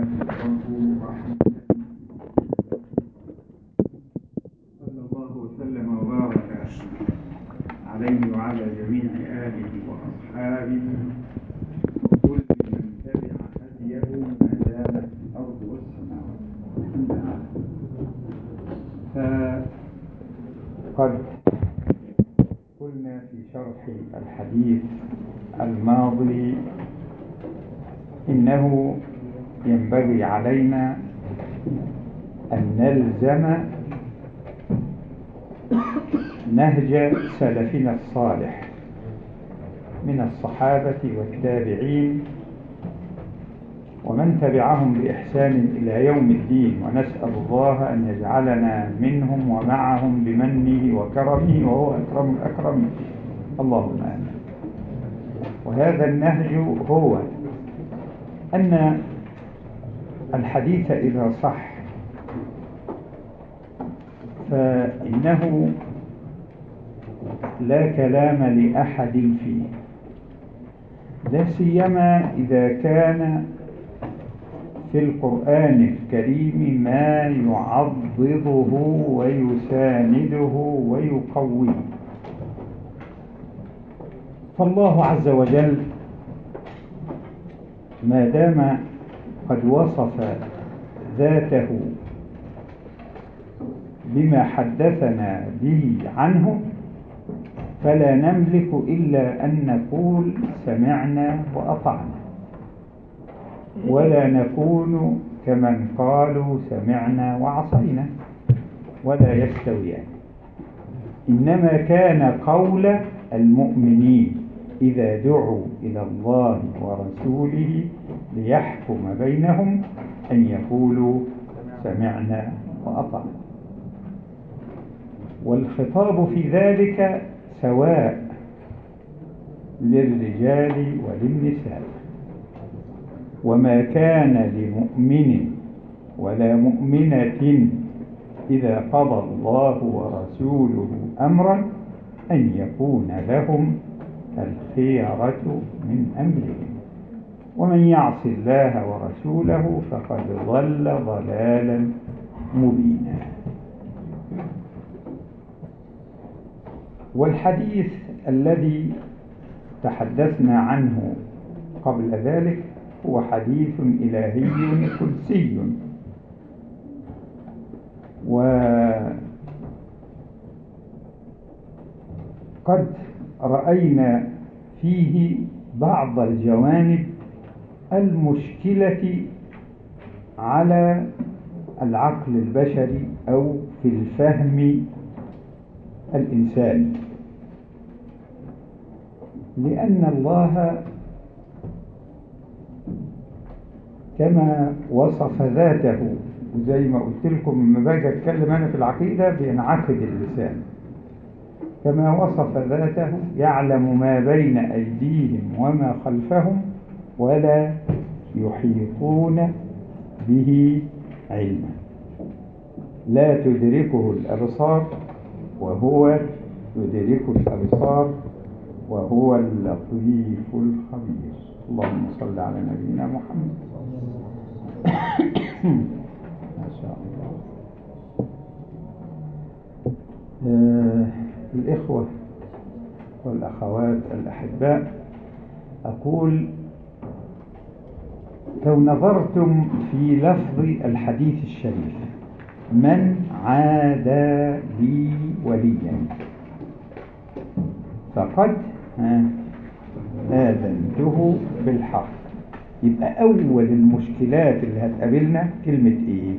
الله صلى الله وسلم وبارك عليه وعلى جميع آله وأصحابه وكل من تبع هديه ما دامت الأرض والسماوات فقد قلنا في شرح الحديث الماضي إنه ينبغي علينا أن نلزم نهج سلفنا الصالح من الصحابة والتابعين ومن تبعهم بإحسان إلى يوم الدين ونسأل الله أن يجعلنا منهم ومعهم بمنه وكرمه وهو أكرم الأكرمين اللهم آمين وهذا النهج هو أن الحديث إذا صح فإنه لا كلام لأحد فيه لا سيما إذا كان في القرآن الكريم ما يعضده ويسانده ويقويه فالله عز وجل ما دام قد وصف ذاته بما حدثنا به عنه فلا نملك إلا أن نقول سمعنا وأطعنا ولا نكون كمن قالوا سمعنا وعصينا ولا يستويان إنما كان قول المؤمنين إذا دعوا إلى الله ورسوله ليحكم بينهم أن يقولوا سمعنا وأطعنا والخطاب في ذلك سواء للرجال وللنساء وما كان لمؤمن ولا مؤمنة إذا قضى الله ورسوله أمرا أن يكون لهم الخيرة من أمرهم ومن يعص الله ورسوله فقد ضل ضلالا مبينا والحديث الذي تحدثنا عنه قبل ذلك هو حديث إلهي قدسي وقد رأينا فيه بعض الجوانب المشكلة على العقل البشري أو في الفهم الإنساني لأن الله كما وصف ذاته وزي ما قلت لكم لما باجي اتكلم انا في العقيده بينعقد اللسان كما وصف ذاته يعلم ما بين ايديهم وما خلفهم ولا يحيطون به علما لا تدركه الابصار وهو يدرك الابصار وهو اللطيف الخبير اللهم صل على نبينا محمد ما شاء الله آه الإخوة والأخوات الأحباء أقول لو نظرتم في لفظ الحديث الشريف من عادى لي وليا فقد آذنته بالحق يبقى أول المشكلات اللي هتقابلنا كلمة إيه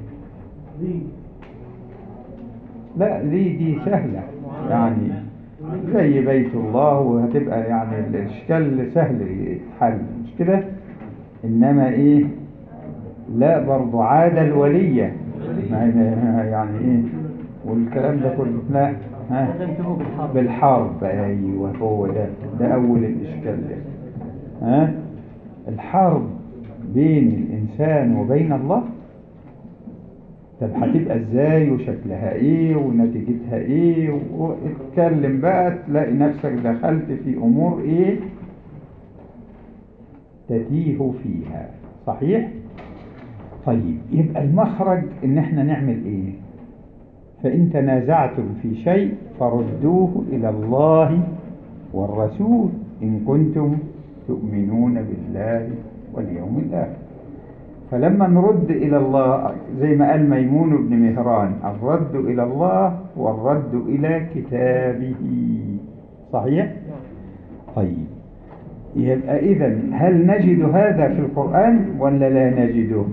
لا ليه دي سهلة يعني زي بيت الله وهتبقى يعني الإشكال سهل يتحل مش كده إنما إيه لا برضو عادة الولية يعني إيه والكلام ده كله لا ها بالحرب أيوة هو ده ده أول الإشكال ده ها الحرب بين الإنسان وبين الله طب هتبقى ازاي وشكلها ايه ونتيجتها ايه واتكلم بقى تلاقي نفسك دخلت في امور ايه تتيه فيها صحيح طيب يبقى المخرج ان احنا نعمل ايه فان تنازعتم في شيء فردوه الى الله والرسول ان كنتم تؤمنون بالله واليوم الاخر فلما نرد الى الله زي ما قال ميمون بن مهران الرد الى الله والرد الى كتابه صحيح طيب يبقى اذا هل نجد هذا في القرآن ولا لا نجده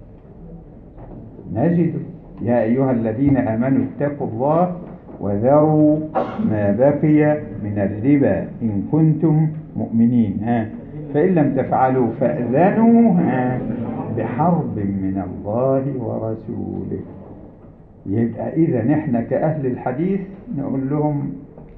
نجده يا أيها الذين آمنوا اتقوا الله وذروا ما بقي من الربا إن كنتم مؤمنين ها فإن لم تفعلوا فأذنوا ها بحرب من الله ورسوله يبقى إذا إحنا كأهل الحديث نقول لهم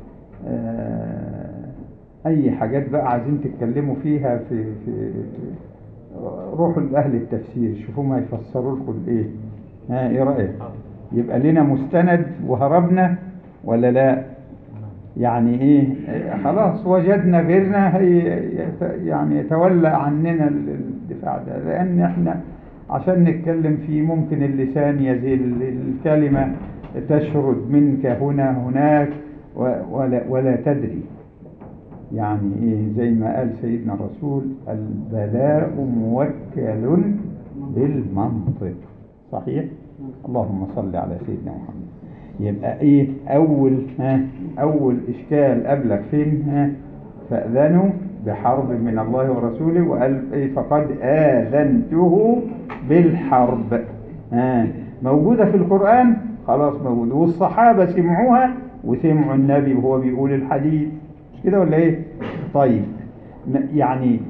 آه أي حاجات بقى عايزين تتكلموا فيها في, في, في روحوا لأهل التفسير شوفوا ما يفسروا لكم الإيه ها إيه رأيك يبقى لنا مستند وهربنا ولا لا يعني إيه خلاص وجدنا غيرنا هي يعني يتولى عننا الدفاع ده لأن إحنا عشان نتكلم فيه ممكن اللسان يزل الكلمة تشرد منك هنا هناك ولا, ولا تدري يعني ايه زي ما قال سيدنا الرسول البلاء موكل بالمنطق صحيح اللهم صل على سيدنا محمد يبقى ايه اول ها اول اشكال قبلك فين ها فاذنوا بحرب من الله ورسوله وقال ايه فقد اذنته بالحرب ها موجوده في القران خلاص موجوده والصحابه سمعوها وسمعوا النبي وهو بيقول الحديث مش كده ولا ايه طيب يعني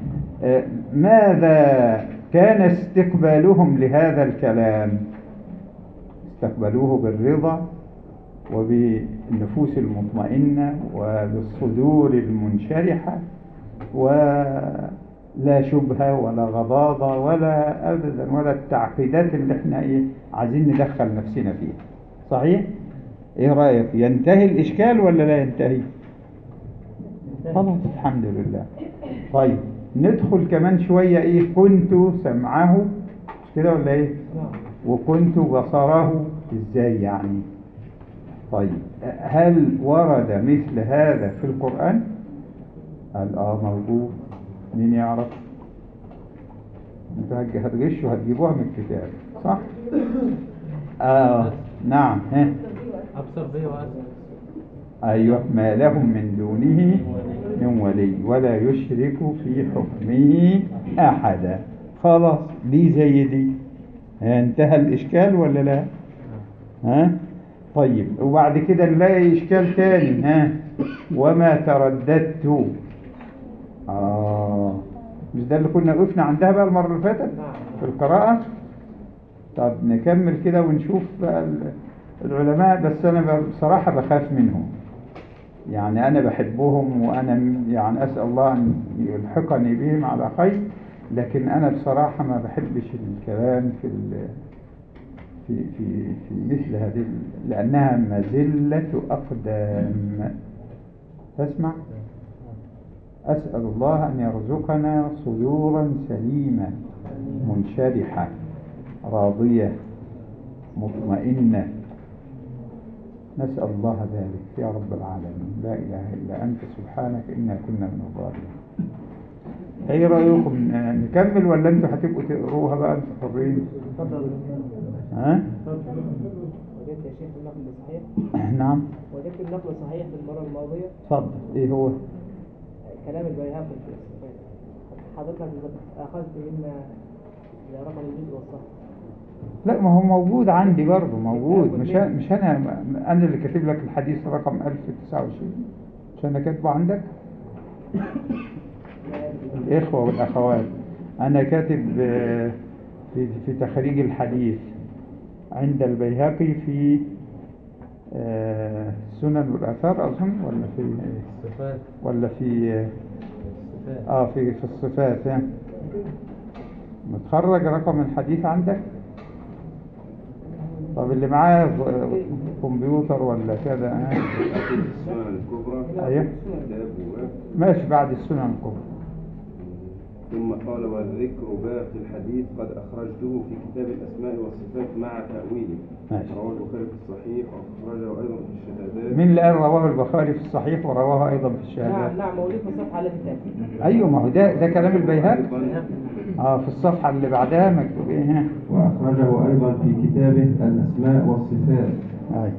ماذا كان استقبالهم لهذا الكلام استقبلوه بالرضا وبالنفوس المطمئنة وبالصدور المنشرحة ولا شبهة ولا غضاضة ولا أبدا ولا التعقيدات اللي احنا ايه عايزين ندخل نفسنا فيها صحيح؟ ايه رأيك ينتهي الإشكال ولا لا ينتهي؟ خلاص الحمد لله طيب ندخل كمان شوية ايه كنت سمعه مش كده ولا ايه وكنت بصره ازاي يعني طيب هل ورد مثل هذا في القرآن قال اه موجود مين يعرف انتوا هتغشوا هتجيبوها من الكتاب صح اه نعم ها أبصر به وأسمع أيوة ما لهم من دونه من ولي ولا يشرك في حكمه أحدا خلاص دي زي دي انتهى الإشكال ولا لا ها طيب وبعد كده نلاقي إشكال تاني ها وما ترددت آه مش ده اللي كنا وقفنا عندها بقى المرة اللي فاتت في القراءة طب نكمل كده ونشوف بقى العلماء بس أنا بصراحة بخاف منهم يعني أنا بحبهم وأنا يعني أسأل الله أن يلحقني بهم على خير لكن أنا بصراحة ما بحبش الكلام في في في في مثل هذه لأنها مزلة أقدام تسمع أسأل الله أن يرزقنا صدورا سليمة منشرحة راضية مطمئنة نسأل الله ذلك يا رب العالمين لا إله إلا أنت سبحانك إنا كنا من الظالمين ايه رأيكم نكمل ولا انتوا هتبقوا تقروها بقى انتوا حرين ها وجدت يا شيخ النقل صحيح نعم وجدت النقل صحيح في المرة الماضية اتفضل ايه هو كلام البيهقي في الصفات حضرتك أخذت منا رقم الجزء والصح لا ما هو موجود عندي برضه موجود مش أنا مش انا انا اللي كاتب لك الحديث رقم 1029 مش انا كاتبه عندك الإخوة والأخوات أنا كاتب في في تخريج الحديث عند البيهقي في سنن والآثار أظن ولا في الصفات ولا في الصفات آه في في الصفات ها متخرج رقم الحديث عندك طب اللي معاه كمبيوتر ولا كذا ها السنن الكبرى أيوه كتاب و- ماشي بعد السنن الكبرى ثم قال والذكر باقي الحديث قد أخرجته في كتاب الأسماء والصفات مع تأويله ماشي. رواه البخاري في الصحيح وأخرجه أيضا في الشهادات مين اللي قال رواه البخاري في الصحيح ورواه أيضا في نعم الشهادات نعم موجود في الصفحة التي تأتي أيوة ما هو ده ده كلام البيهقي أيضا اه في الصفحة اللي بعدها مكتوب ايه ها وأخرجه أيضا في كتابه الأسماء والصفات أيوة.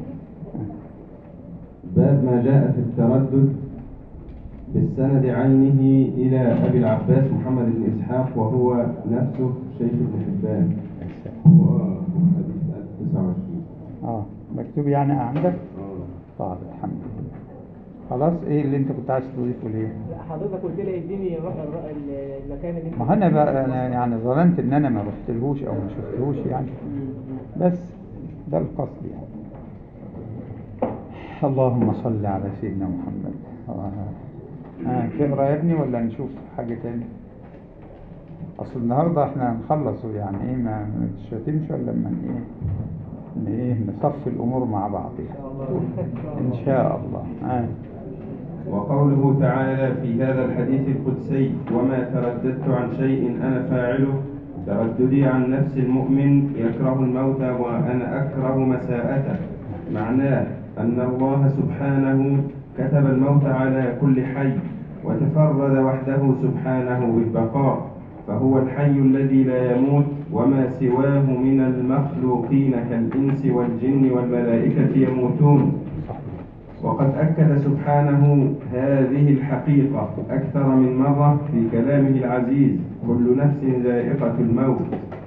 باب ما جاء في التردد بالسند عينه إلى أبي العباس محمد بن إسحاق وهو نفسه شيخ ابن حبان وحديث 1029 اه مكتوب يعني عندك آه. طيب الحمد لله خلاص ايه اللي انت كنت عايز تضيفه ليه لا، حضرتك قلت لي اديني الر- الر- المكان اللي انت ما انا بقى انا يعني ظننت ان انا ما رحتلهوش او ما شفتهوش يعني بس ده القصد يعني اللهم صل على سيدنا محمد آه. آه. تقرا يا ابني ولا نشوف حاجة تاني اصل النهارده احنا هنخلص يعني ايه ما ما تشتمش ولا لما ايه ن- ايه نصفي الامور مع بعض يعني. ان شاء الله آه. وقوله تعالى في هذا الحديث القدسي وما ترددت عن شيء أنا فاعله ترددي عن نفس المؤمن يكره الموت وأنا أكره مساءته معناه أن الله سبحانه كتب الموت على كل حي وتفرد وحده سبحانه بالبقاء فهو الحي الذي لا يموت وما سواه من المخلوقين كالإنس والجن والملائكة يموتون وقد أكد سبحانه هذه الحقيقة أكثر من مرة في كلامه العزيز كل نفس ذائقة الموت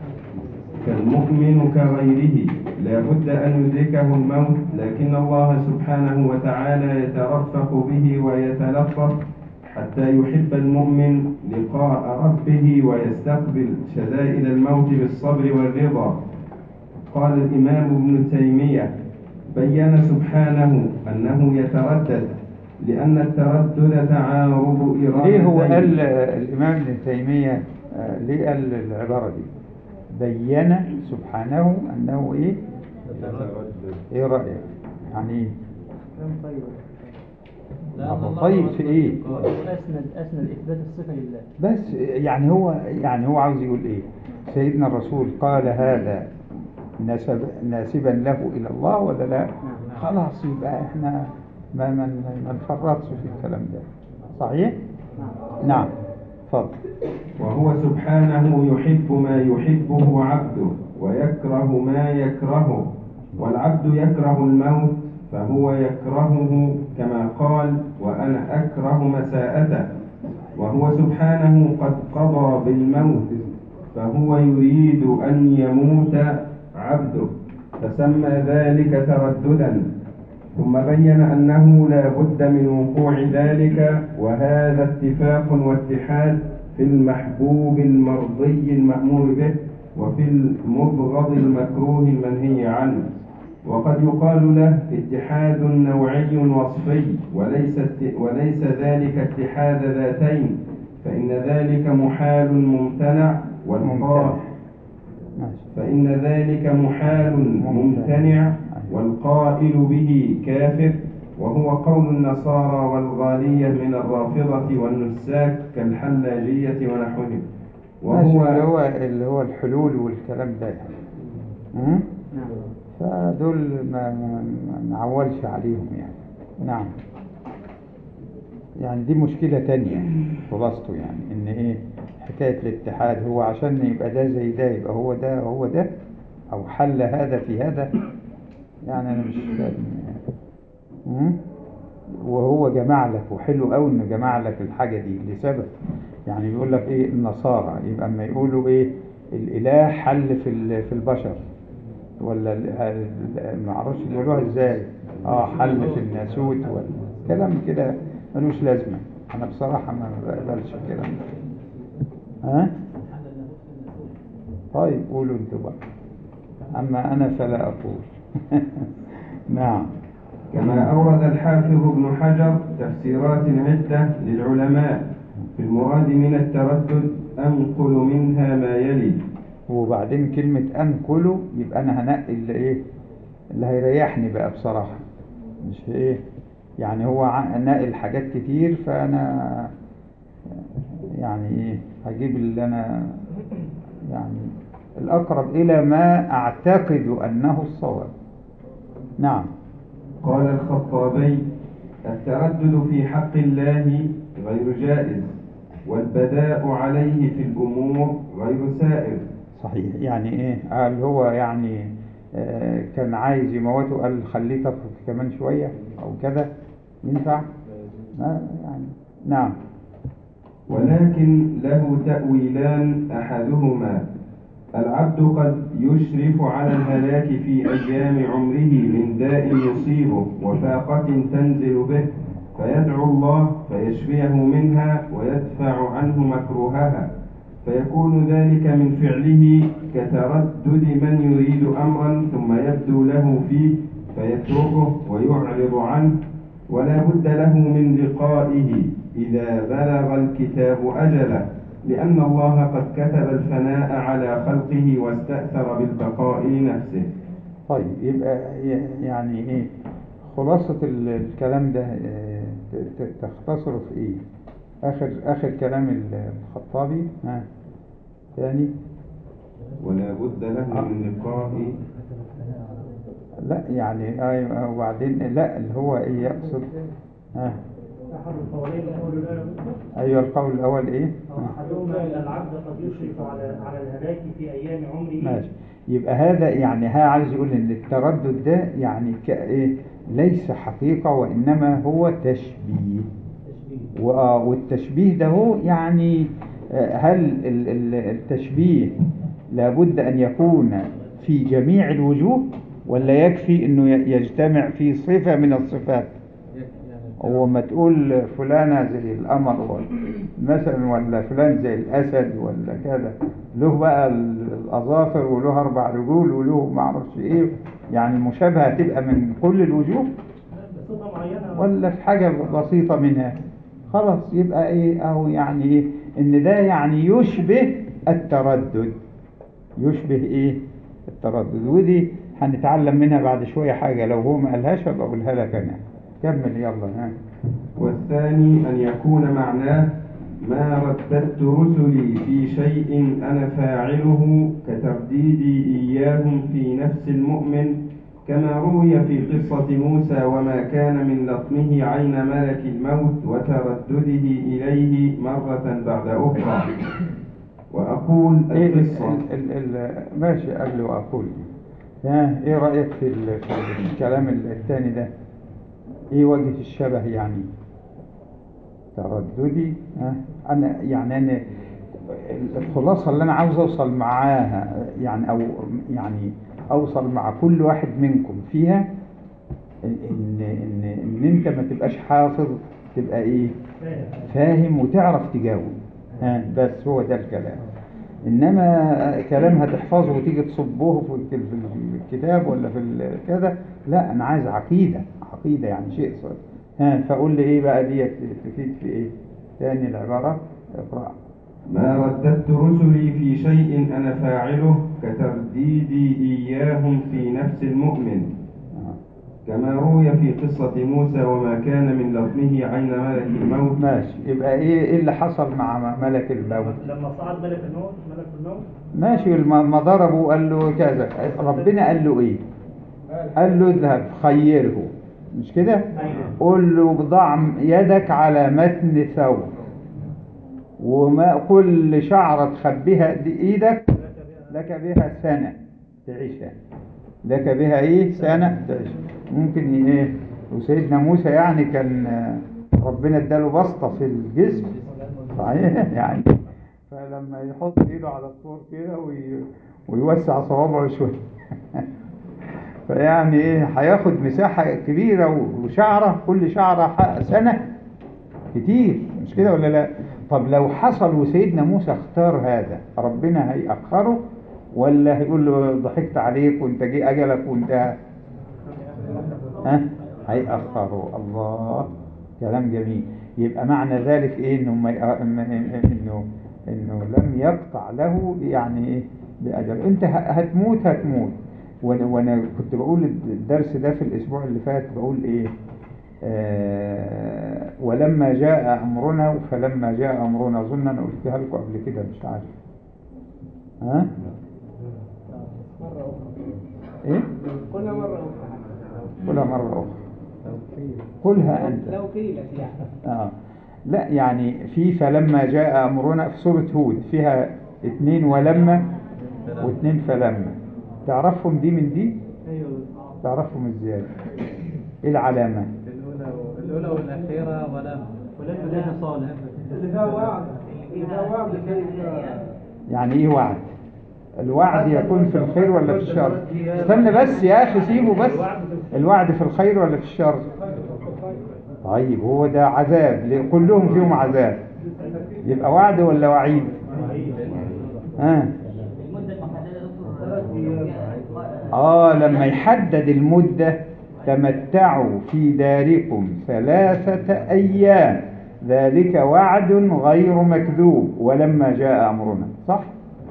فالمؤمن كغيره لا بد أن يدركه الموت لكن الله سبحانه وتعالى يترفق به ويتلطف حتى يحب المؤمن لقاء ربه ويستقبل شدائد الموت بالصبر والرضا قال الإمام ابن تيمية بين سبحانه أنه يتردد لأن التردد تعارض إرادتين ليه هو قال آه، الإمام ابن تيمية آه، ليه قال العبارة دي بين سبحانه أنه إيه يتردد إيه رأيك يعني إيه كلام طيب ما هو طيب في إيه أسند أسند إثبات الصفة لله بس يعني هو يعني هو عاوز يقول إيه سيدنا الرسول قال هذا نسب ناسبا له إلى الله ولا لا خلاص يبقى إحنا ما من ما نفرطش في الكلام ده صحيح نعم اتفضل وهو سبحانه يحب ما يحبه عبده ويكره ما يكرهه والعبد يكره الموت فهو يكرهه كما قال وأنا أكره مساءته وهو سبحانه قد قضى بالموت فهو يريد أن يموت عبده فسمى ذلك ترددا ثم بين أنه لا بد من وقوع ذلك وهذا اتفاق واتحاد في المحبوب المرضي المأمور به وفي المبغض المكروه المنهي عنه وقد يقال له اتحاد نوعي وصفي وليس ات- وليس ذلك اتحاد ذاتين فإن ذلك محال ممتنع والقائل ماشي فإن ذلك محال ممتنع والقائل به كافر وهو قول النصارى والغالية من الرافضة والنساك كالحلاجية ونحوهم ماشي اللي وهو هو اللي هو الحلول والكلام ده يعني أمم؟ نعم فدول ما ما ما نعولش عليهم يعني نعم يعني دي مشكلة تانية خلاصته يعني ان ايه حكاية الاتحاد هو عشان يبقى ده زي ده يبقى هو ده هو ده او حل هذا في هذا يعني انا مش فاهم يعني. أمم؟ وهو جمع لك وحلو قوي انه جمع لك الحاجة دي لسبب يعني بيقول لك ايه النصارى يبقى اما يقولوا ايه الاله حل في ال- في البشر ولا ال- ال- ما اعرفش بيقولوها ازاي اه حل في الناسوت ولا كلام كده ملوش لازمه انا بصراحه ما بقبلش الكلام ده ها طيب قولوا انتوا بقى اما انا فلا اقول نعم كما أورد الحافظ ابن حجر تفسيرات عدة للعلماء في المراد من التردد أنقل منها ما يلي وبعدين كلمة أنقله يبقى أنا هنقي اللي إيه اللي هيريحني بقى بصراحة مش إيه يعني هو ع- ناقل حاجات كتير فأنا يعني إيه هجيب اللي أنا يعني الأقرب إلى ما أعتقد أنه الصواب نعم قال الخطابي التردد في حق الله غير جائز والبداء عليه في الأمور غير سائر صحيح يعني ايه قال هو يعني آه، كان عايز يموته قال خليه تفرق كمان شوية او كده ينفع ما يعني نعم ولكن له تأويلان أحدهما العبد قد يشرف على الهلاك في أيام عمره من داء يصيبه وفاقة تنزل به فيدعو الله فيشفيه منها ويدفع عنه مكروهها فيكون ذلك من فعله كتردد من يريد أمرا ثم يبدو له فيه فيتركه ويعرض عنه ولا بد له من لقائه إذا بلغ الكتاب أجله لأن الله قد كتب الفناء على خلقه واستأثر بالبقاء لنفسه طيب يبقى ي- يعني ايه خلاصة ال- الكلام ده آه، ت- ت- تختصره في ايه اخر اخر كلام ال- الخطابي ها تاني ولا بد له من لقاء لا يعني ايوه وبعدين لا اللي هو ايه يقصد ها أحد القولين القول الأول ايوه القول الاول ايه أو أحدهما أن العبد قد يشرف على على الهلاك في أيام عمره ماشي يبقى هذا يعني ها عايز يقول ان التردد ده يعني كايه ليس حقيقة وانما هو تشبيه تشبيه و- والتشبيه ده هو يعني آه، هل ال- ال- التشبيه لابد أن يكون في جميع الوجوه ولا يكفي أنه ي- يجتمع في صفة من الصفات هو ما تقول فلانة زي القمر ولا- مثلا ولا فلان زي الأسد ولا كذا له بقى ال- الأظافر وله أربع رجول وله معرفش إيه يعني المشابهة تبقى من كل الوجوه بصفة معينة ولا في حاجة بسيطة منها خلاص يبقى ايه او يعني ايه ان ده يعني يشبه التردد يشبه ايه التردد ودي هنتعلم منها بعد شوية حاجة لو هو ما قالهاش ابقى اقولها لك انا كمل يلا ها والثاني أن يكون معناه ما رددت رسلي في شيء أنا فاعله كترديدي إياهم في نفس المؤمن كما روي في قصة موسى وما كان من لطمه عين ملك الموت وتردده إليه مرة بعد أخرى وأقول ايه ال- القصة ال- ال- ال- ماشي قبل واقول ها ايه رأيك في, ال- في الكلام الثاني ده ايه وجه الشبه يعني ترددي ها انا يعني انا الخلاصة اللي انا عاوز اوصل معاها يعني او يعني اوصل مع كل واحد منكم فيها ان ان ان, إن انت ما تبقاش حافظ تبقى ايه فاهم وتعرف تجاوب ها بس هو ده الكلام انما كلام هتحفظه وتيجي تصبوه في الك- في الكتاب ولا في ال- كذا لا انا عايز عقيدة عقيدة يعني شيء صار ها فقول لي ايه بقى ديت تفيد في ايه تاني العبارة اقرأ ما رددت رسلي في شيء أنا فاعله كترديدي إياهم في نفس المؤمن آه. كما روي في قصة موسى وما كان من لطمه عين ملك الموت ماشي يبقى ايه ايه اللي حصل مع ملك الموت لما صعد ملك الموت ملك الموت ماشي لما ما ضربه قال له كذا ربنا قال له ايه قال له اذهب خيره مش كده أيوه قول له ضع يدك على متن ثوب وما كل شعرة تخبيها دي ايدك لك بها سنة تعيشها لك بها ايه سنة تعيش ممكن ايه وسيدنا موسى يعني كان آه، ربنا اداله بسطة في الجسم صحيح يعني فلما يحط ايده على الطور كده وي... ويوسع صوابعه شوية فيعني ايه هياخد مساحة كبيرة وشعرة كل شعرة ح- سنة كتير مش كده ولا لا طب لو حصل وسيدنا موسى اختار هذا ربنا هيأخره ولا هيقول له ضحكت عليك وانت جه اجلك وانت ها هيأخره الله كلام جميل يبقى معنى ذلك ايه انه ما ي- انه انه لم يقطع له يعني ايه باجل انت ه- هتموت هتموت وانا وانا كنت بقول الدرس ده في الاسبوع اللي فات بقول ايه آه، ولما جاء أمرنا فلما جاء أمرنا ظن أنا قلتها لكم قبل كده مش عارف ها مرة أخرى إيه قلنا مرة أخرى قولها مرة أخرى قولها أنت لو قيلت يعني آه. لا يعني في فلما جاء أمرنا في سورة هود فيها اتنين ولما واتنين فلما تعرفهم دي من دي أيوه تعرفهم ازاي ايه العلامة الأولى الأولى والأخيرة ولم ولم جاء صالح اللي فيها وعد اللي فيها وعد كيف يعني ايه وعد الوعد يكون في الخير ولا في الشر استنى بس يا اخي سيبه بس الوعد في الخير ولا في الشر طيب هو ده عذاب ليه؟ كلهم فيهم عذاب يبقى وعد ولا وعيد ها آه لما يحدد المدة تمتعوا في داركم ثلاثة أيام ذلك وعد غير مكذوب ولما جاء أمرنا صح؟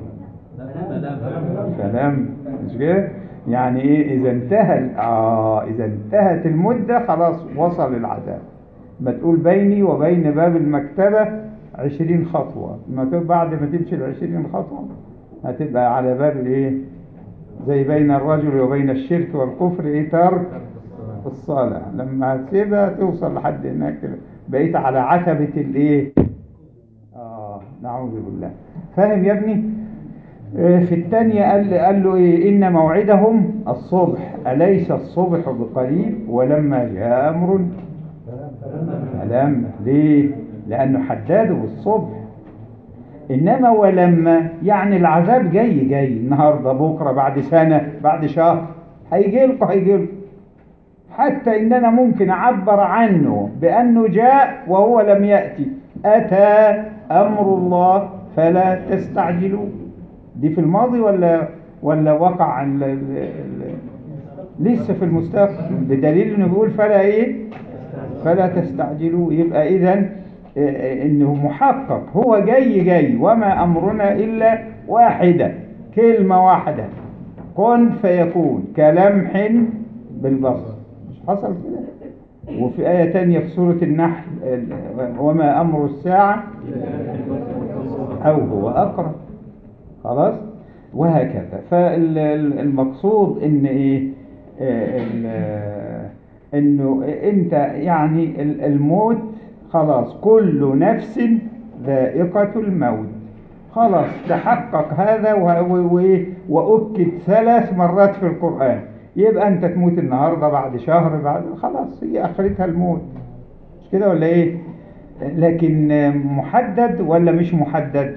سلام مش كده؟ يعني ايه اذا انتهى ال- اه اذا انتهت المدة خلاص وصل العذاب ما تقول بيني وبين باب المكتبة عشرين خطوة ما تقول بعد ما تمشي العشرين خطوة هتبقى على باب الايه زي بين الرجل وبين الشرك والكفر ايه ترك الصلاة لما هتسيبها توصل لحد هناك كده بقيت على عتبة الايه اه نعوذ بالله فاهم يا ابني آه، في الثانية قال, قال له إيه إن موعدهم الصبح أليس الصبح بقريب ولما جاء أمر فلما ليه لأنه حدده بالصبح إنما ولما يعني العذاب جاي جاي النهاردة بكرة بعد سنة بعد شهر هيجي لكم هيجي لكم حتى إننا ممكن أعبر عنه بأنه جاء وهو لم يأتي أتى أمر الله فلا تستعجلوه دي في الماضي ولا ولا وقع ال- ال- ال- لسه في المستقبل بدليل انه بيقول فلا ايه فلا تستعجلوا يبقى اذا انه محقق هو جاي جاي وما امرنا الا واحده كلمه واحده كن فيكون كلمح بالبصر مش حصل كده وفي آية تانية في سورة النحل وما أمر الساعة أو هو أقرب خلاص وهكذا فالمقصود ان ايه آه، ال- آه، انه انت يعني ال- الموت خلاص كل نفس ذائقة الموت خلاص تحقق هذا و- و- و- وأكد ثلاث مرات في القرآن يبقى أنت تموت النهاردة بعد شهر بعد خلاص هي آخرتها الموت مش كده ولا إيه لكن آه، محدد ولا مش محدد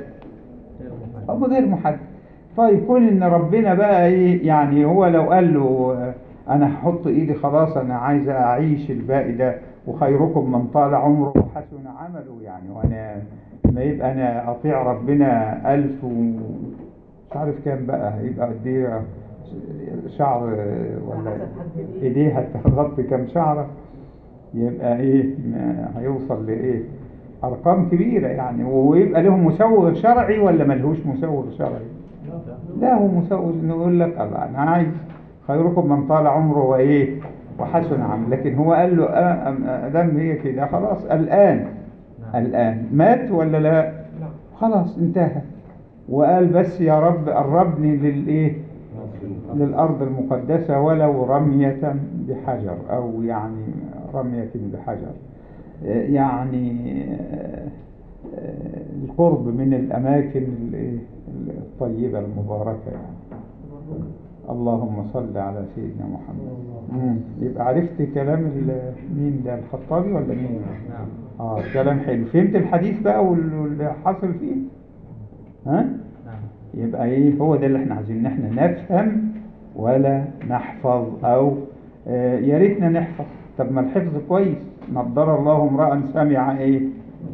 أو غير محدد طيب كون ان ربنا بقى ايه يعني هو لو قال له آه، انا هحط ايدي خلاص انا عايز اعيش الباقي ده وخيركم من طال عمره وحسن عمله يعني وانا ما يبقى انا اطيع ربنا الف ومش عارف كام بقى هيبقى قد ايه شعر آه، ولا ايديه هتغطي كام شعره يبقى ايه ما هيوصل لايه ارقام كبيره يعني ويبقى له مسوغ شرعي ولا ملهوش مسوغ شرعي لا هو مسوغ انه يقول لك الله انا عايز خيركم من طال عمره وايه وحسن عمل لكن هو قال له آه، آه، آه، دام هي كده خلاص الان الان مات ولا لا خلاص انتهى وقال بس يا رب قربني للايه للأرض المقدسة ولو رمية بحجر أو يعني رمية بحجر آه، يعني آه، آه، القرب من الأماكن ال- الطيبة المباركة يعني اللهم صل على سيدنا محمد مم. يبقى عرفت كلام ال- مين ده الخطابي ولا مين نعم اه كلام حلو فهمت الحديث بقى وال- واللي حصل فيه ها نعم يبقى ايه هو ده اللي احنا عايزين ان احنا نفهم ولا نحفظ او آه، يا ريتنا نحفظ طب ما الحفظ كويس نضر الله امرا سمع ايه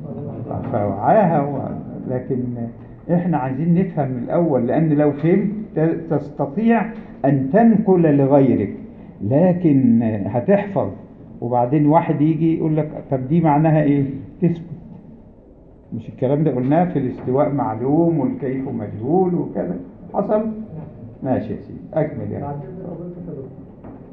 فوعاها و... لكن احنا عايزين نفهم الاول لان لو فهمت ت- تستطيع ان تنقل لغيرك لكن هتحفظ وبعدين واحد يجي يقول لك طب دي معناها ايه تثبت مش الكلام ده قلناه في الاستواء معلوم والكيف مجهول وكذا حصل ماشي يا سيدي اكمل يعني بعد كده فضلت يا دكتور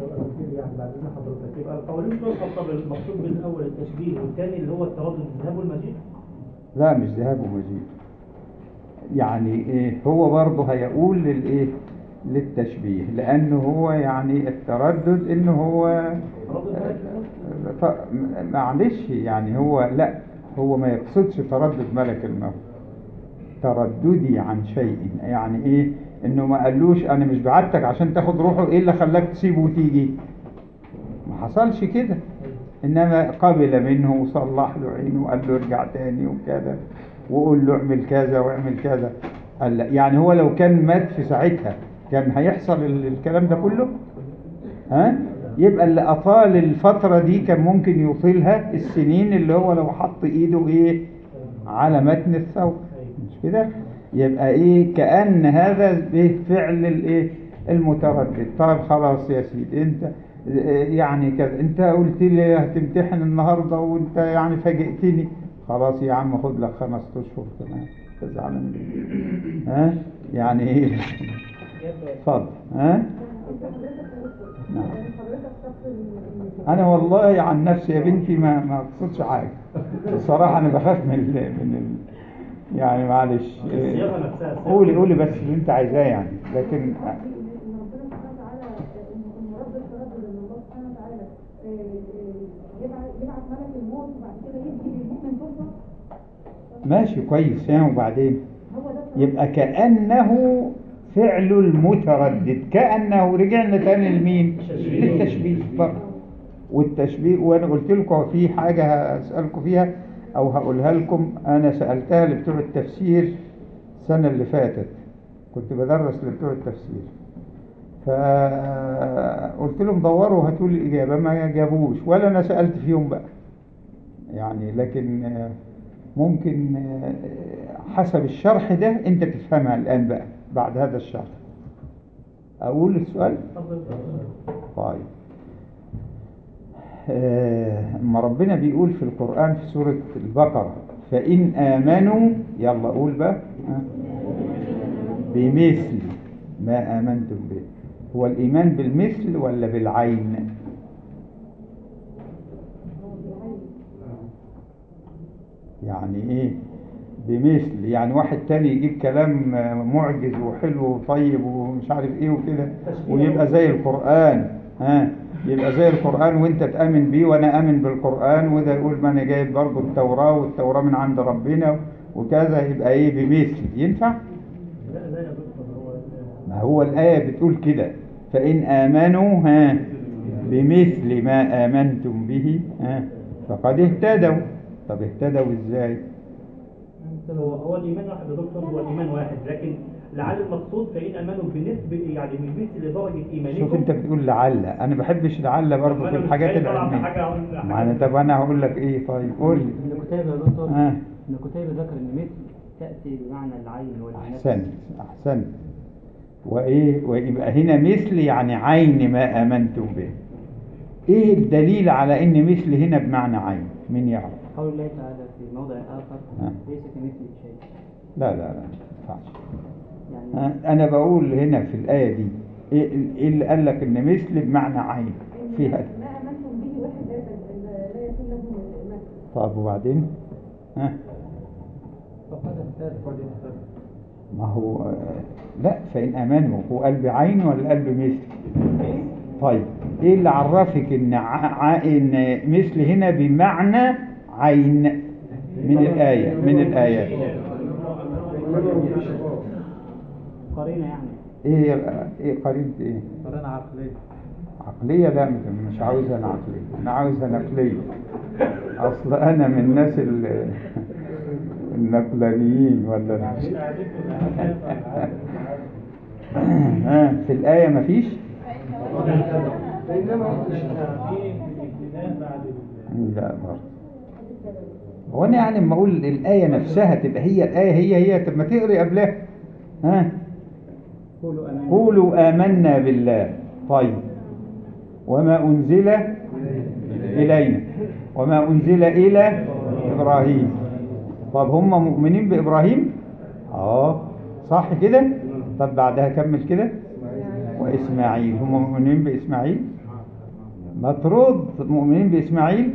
يعني بعد اذن حضرتك يبقى القوانين تلقى قبل المقصود بالاول التشبيه والثاني اللي هو التردد الذهاب والمجيء لا مش ذهاب ومجيء يعني ايه هو برضه هيقول للايه للتشبيه لانه هو يعني التردد انه هو ط- معلش يعني هو لا هو ما يقصدش تردد ملك الموت ترددي عن شيء يعني ايه انه ما قالوش انا مش بعتك عشان تاخد روحه ايه اللي خلاك تسيبه وتيجي ما حصلش كده انما قبل منه وصلح له عينه وقال له ارجع تاني وكذا وقول له اعمل كذا واعمل كذا قال لا يعني هو لو كان مات في ساعتها كان هيحصل ال- الكلام ده كله ها يبقى اللي اطال الفترة دي كان ممكن يطيلها السنين اللي هو لو حط ايده ايه على متن الثوب مش كده يبقى ايه كأن هذا إيه فعل الايه المتردد طيب خلاص يا سيدي انت إيه يعني كذا انت قلت لي هتمتحن النهارده وانت يعني فاجئتني خلاص يا عم خد لك خمس اشهر كمان تزعل مني ها يعني ايه اتفضل ها نعم انا والله عن نفسي يا بنتي ما ما اقصدش حاجه الصراحه انا بخاف من ال من ال يعني معلش إيه، الصياغة نفسها. قولي قولي بس اللي انت عايزاه يعني لكن ان ربنا سبحانه وتعالى ان رب التردد ان الله سبحانه وتعالى يبعث يبعث ملك الموت وبعد كده يدي للمؤمن فرصه ماشي كويس ها وبعدين هو ده يبقى كأنه فعل المتردد كأنه رجعنا تاني لمين للتشبيه برضه والتشبيه وانا قلت لكم في حاجة هسألكم فيها او هقولها لكم انا سألتها لبتوع التفسير السنة اللي فاتت كنت بدرس لبتوع التفسير فقلت لهم دوروا هاتوا لي الإجابة ما جابوش ولا أنا سألت فيهم بقى يعني لكن آه، ممكن آه، حسب الشرح ده أنت تفهمها الآن بقى بعد هذا الشرح أقول السؤال طيب آه، اما ربنا بيقول في القرآن في سورة البقرة فإن آمنوا يلا قول بقى آه، بمثل ما آمنتم به هو الإيمان بالمثل ولا بالعين يعني إيه بمثل يعني واحد تاني يجيب كلام آه، معجز وحلو وطيب ومش عارف ايه وكده ويبقى زي القرآن ها يبقى زي القرآن وانت تأمن بيه وانا أمن بالقرآن وده يقول ما انا جايب برضه التوراة والتوراة من عند ربنا وكذا يبقى ايه بمثل ينفع؟ لا لا يا دكتور هو ما هو الآية بتقول كده فإن آمنوا ها بمثل ما آمنتم به ها فقد اهتدوا طب اهتدوا ازاي؟ هو هو الايمان واحد يا دكتور هو الايمان واحد لكن لعل المقصود فان امنوا بنسبه يعني من مثل درجه ايمانكم شوف انت بتقول لعل انا بحبش لعل برضه في أنا مش الحاجات جاي طالع العلمية بحاجة أقول- ما انا طب انا هقول لك ايه طيب قول لي ابن كتيبة يا دكتور آه. ابن كتيبة ذكر ان مثل تأتي بمعنى العين والنفس احسنت احسنت وايه ويبقى هنا مثل يعني عين ما امنتم به ايه الدليل على ان مثل هنا بمعنى عين مين يعرف قول الله تعالى في موضع آخر آه. ليس كمثل شيء لا لا لا ما ينفعش يعني آه، انا بقول هنا في الايه دي ايه إيه اللي قال لك ان مثل بمعنى عين فيها ما امنتم به واحد لا لا- لا يكون له مثل طب وبعدين ها فقد اهتدى ما هو آه، لا فإن آمنوا هو قلب عين ولا قلب مثل طيب ايه اللي عرفك ان ع... ع... ان مثل هنا بمعنى عين من الآية من الآيات قرينة يعني ايه ايه قرينة ايه قرينة عقلية عقلية لا مش- مش عاوزها انا عقلية انا عاوزها نقلية اصل انا من الناس ال... النقلانيين ولا مش ها في الآية مفيش لا برضه هو انا يعني لما اقول الآية نفسها تبقى هي الآية هي هي طب ما تقري قبلها ها قولوا أمين قولوا آمنا بالله طيب وما أنزل إلينا وما أنزل إلى إبراهيم طب هم مؤمنين بإبراهيم آه صح كده طب بعدها كمل كده وإسماعيل هم مؤمنين بإسماعيل مطرود مؤمنين بإسماعيل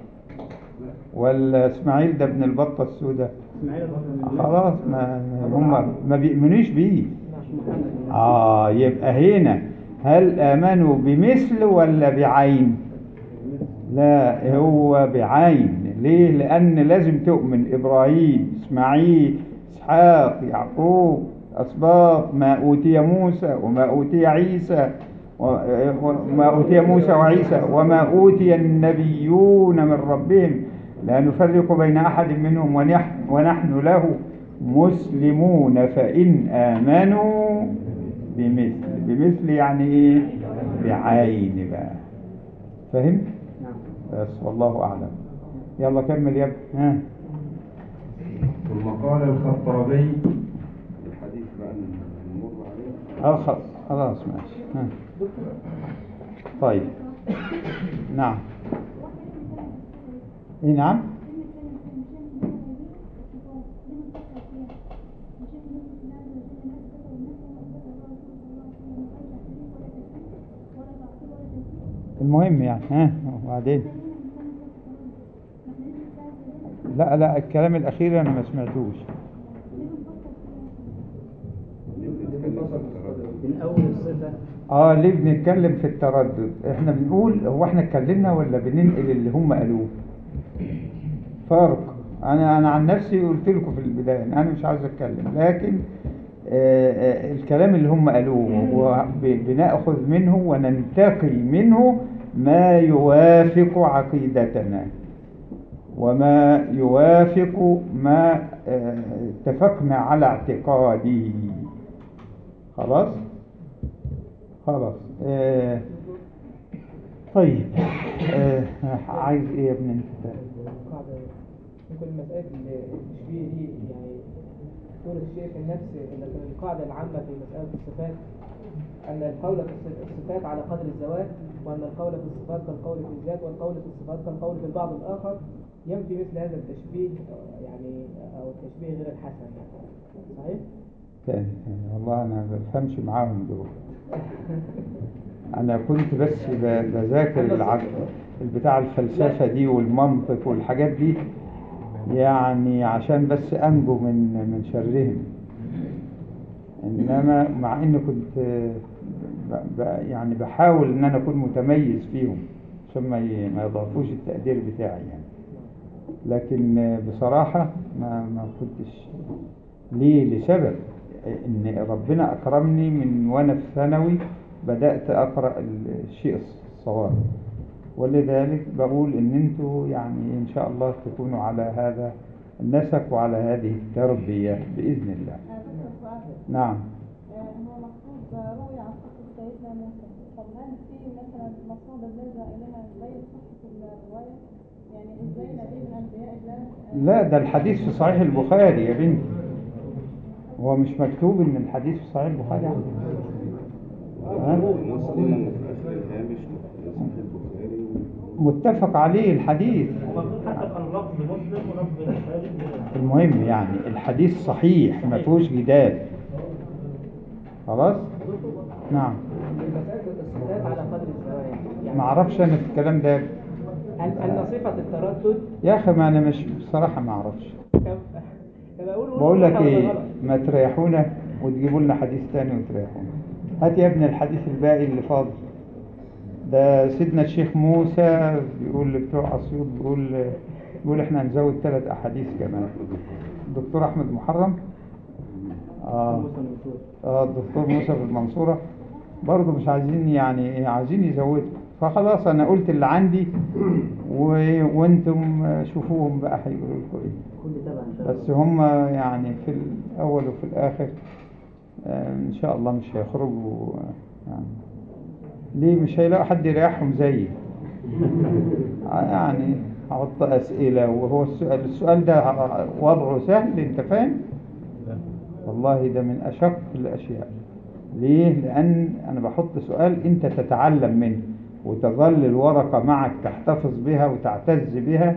ولا إسماعيل ده ابن البطة السوداء اسماعيل الرحمن من خلاص ما هم ما بيؤمنوش بيه آه يبقى هنا هل آمنوا بمثل ولا بعين لا هو بعين ليه لأن لازم تؤمن إبراهيم إسماعيل إسحاق يعقوب أسباط ما أوتي موسى وما أوتي عيسى و- وما أوتي موسى وعيسى وما أوتي النبيون من ربهم لا نفرق بين أحد منهم ونحن, ونحن له مسلمون فإن آمنوا بمثل بمثل يعني إيه بعين بقى فهمت؟ بس والله أعلم يلا كمل يا ابني ها ثم قال الخطابي الحديث بقى نمر عليه آه، خلاص خلاص ماشي ها. طيب نعم اي نعم المهم يعني ها وبعدين لا لا الكلام الأخير أنا ما سمعتوش من أول الصفة اه ليه بنتكلم في التردد احنا بنقول هو احنا اتكلمنا ولا بننقل اللي هم قالوه فرق انا انا عن نفسي قلت لكم في البدايه إن انا مش عايز اتكلم لكن آه آه الكلام اللي هم قالوه وبناخذ منه وننتقي منه ما يوافق عقيدتنا وما يوافق ما آه، اتفقنا على اعتقاده خلاص خلاص آه طيب آه عايز ايه يا ابني انت قاعدة ممكن مسألة التشبيه دي يعني دكتور الشيخ النفس إن القاعدة العامة في مسألة الصفات أن القول في الص- الصفات على قدر الزوات وأن القول في الصفات كالقول في الذات والقول في الصفات كالقول في البعض الآخر ينفي مثل هذا التشبيه آه، يعني أو التشبيه غير الحسن يعني صحيح؟ تاني تاني والله انا ما بفهمش معاهم دول انا كنت بس ب- بذاكر الع... البتاع الفلسفة دي والمنطق والحاجات دي يعني عشان بس انجو من من شرهم انما مع ان كنت ب... ب... يعني بحاول ان انا اكون متميز فيهم عشان ما ي... ما يضعفوش التقدير بتاعي يعني لكن بصراحة ما ما كنتش ليه لسبب ان ربنا اكرمني من وانا في ثانوي بدأت اقرأ الشيء الصواب ولذلك بقول ان انتوا يعني ان شاء الله تكونوا على هذا النسق وعلى هذه التربية بإذن الله نعم هو مقصود رؤية عن قصة سيدنا موسى طب هل في مثلا مصادر نرجع إليها زي صحة الرواية؟ يعني ازاي نبي من أنبياء الله لا ده الحديث في صحيح البخاري يا بنتي هو مش مكتوب ان الحديث في صحيح البخاري ها؟ مسلم في اخر الهامش صحيح البخاري متفق عليه الحديث ومفروض حتى كان لفظ مسلم ولفظ البخاري المهم يعني الحديث صحيح ما فيهوش جدال خلاص نعم مسألة الصفات على قدر الزوات يعني ما اعرفش انا في الكلام ده أن أن صفة التردد يا اخي ما انا مش بصراحة ما اعرفش كم كما أقول بقول لك صح ولا ايه غلط؟ ما تريحونا وتجيبوا لنا حديث تاني وتريحونا هات يا ابني الحديث الباقي اللي فاضل ده سيدنا الشيخ موسى بيقول لبتوع اسيوط بيقول بيقول احنا هنزود ثلاث احاديث كمان الدكتور احمد محرم اه اه الدكتور موسى في المنصورة برضه مش عايزين يعني إيه، عايزين يزودوا فخلاص انا قلت اللي عندي و... وانتم شوفوهم بقى هيقولوا لكم ايه كل تبع ان شاء الله بس هم يعني في الأول وفي الآخر آه، إن شاء الله مش هيخرجوا آه، يعني ليه مش هيلاقوا حد يريحهم زيي آه، يعني أحط أسئلة وهو السؤال السؤال ده وضعه سهل أنت فاهم؟ والله ده من أشق الأشياء ليه؟ لأن أنا بحط سؤال أنت تتعلم منه وتظل الورقة معك تحتفظ بها وتعتز بها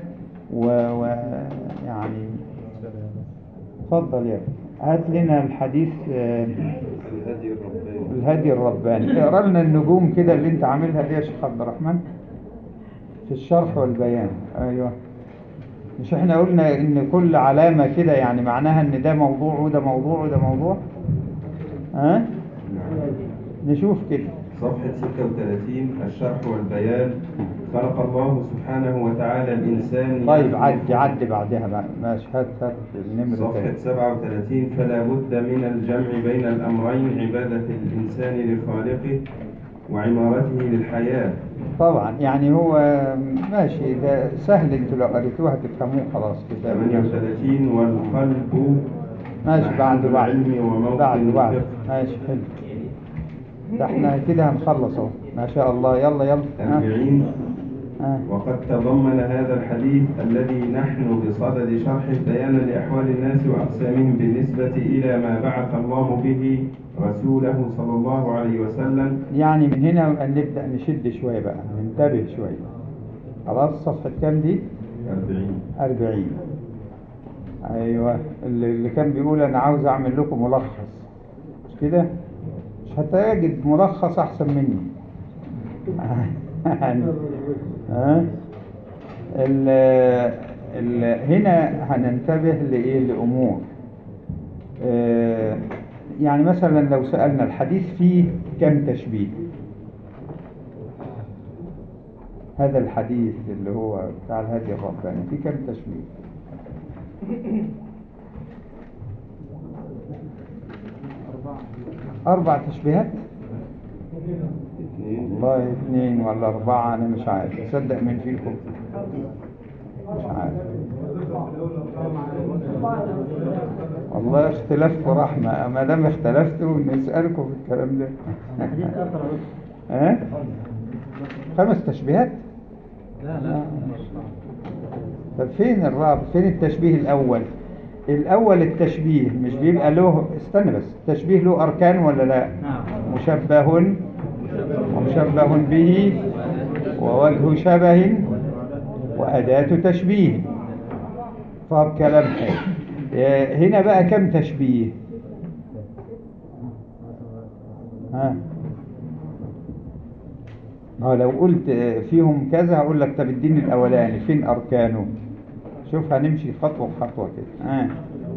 ويعني اتفضل يا ابني هات لنا الحديث آه، الهدي الرباني الهدي الرباني اقرا لنا النجوم كده اللي انت عاملها دي يا شيخ عبد الرحمن في الشرح والبيان ايوه مش احنا قلنا ان كل علامة كده يعني معناها ان ده موضوع وده موضوع وده موضوع ها نشوف كده صفحة 36 الشرح والبيان خلق الله سبحانه وتعالى الإنسان طيب عد عد بعدها بقى ماشي هات هات النمرة صفحة تاني 37 فلا بد من الجمع بين الأمرين عبادة الإنسان لخالقه وعمارته للحياة طبعا يعني هو ماشي ده سهل انتوا لو قريتوها تفهموه خلاص كده 38 والقلب ماشي بعد محل بعد العلم وموطن بعد بعد الفقه. ماشي حلو ده احنا كده هنخلص اهو ما شاء الله يلا يلا ها. 40 ها. وقد تضمن هذا الحديث الذي نحن بصدد شرحه بيانا لأحوال الناس وأقسامهم بالنسبة إلى ما بعث الله به رسوله صلى الله عليه وسلم يعني من هنا نبدأ نشد شوية بقى ننتبه شوية خلاص صفحة كام دي 40 أربعين أيوة اللي اللي كان بيقول أنا عاوز أعمل لكم ملخص مش كده مش هتجد ملخص أحسن مني يعني ها ال ال هنا هننتبه لإيه لأمور آه، يعني مثلا لو سألنا الحديث فيه كم تشبيه هذا الحديث اللي هو بتاع الهدي الرباني فيه كم تشبيه أربع تشبيهات اثنين والله اثنين ولا أربعة أنا مش عارف تصدق من فيكم مش عارف والله اختلافكم رحمة ما دام اختلفتوا نسألكم في الكلام ده حديث آخر يا دكتور. ها خمس تشبيهات لا لا طب فين الرابع فين التشبيه الأول الأول التشبيه مش بيبقى له استنى بس التشبيه له أركان ولا لا نعم مشبه ومشبه به ووجه شبه وأداة تشبيه طب كلام حلو آه، هنا بقى كم تشبيه ها اه لو قلت آه، فيهم كذا هقول لك طب اديني الاولاني فين اركانه شوف هنمشي خطوه بخطوه كده ها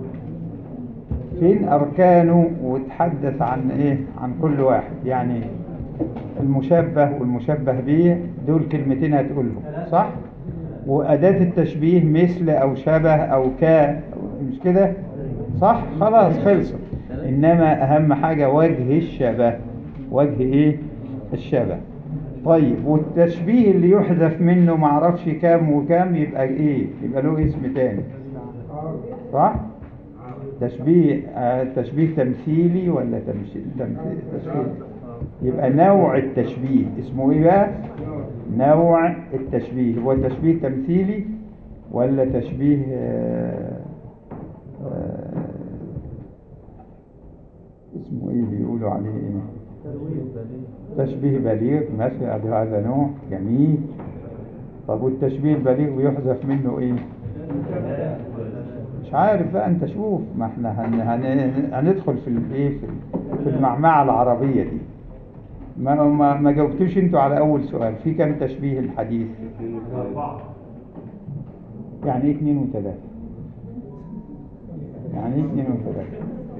فين اركانه وتحدث عن ايه عن كل واحد يعني المشبه والمشبه به دول كلمتين هتقولهم صح وأداة التشبيه مثل أو شبه أو كا مش كده صح خلاص خلصت إنما أهم حاجة وجه الشبه وجه إيه الشبه طيب والتشبيه اللي يحذف منه معرفش كام وكام يبقى إيه يبقى له اسم تاني صح تشبيه آه تشبيه تمثيلي ولا تمثيل تمثيل تشبيه يبقى نوع التشبيه اسمه ايه بقى نوع التشبيه هو تشبيه تمثيلي ولا تشبيه آه، آه، اسمه ايه بيقولوا عليه ايه تشبيه بليغ ماشي ادي هذا نوع جميل طب والتشبيه البليغ بيحذف منه ايه مش عارف بقى انت شوف ما احنا هن هن هندخل في الايه في في المعمعة العربية دي ما ما, ما جاوبتوش انتوا على اول سؤال في كم تشبيه الحديث يعني ايه اتنين وتلاتة يعني ايه اتنين وتلاتة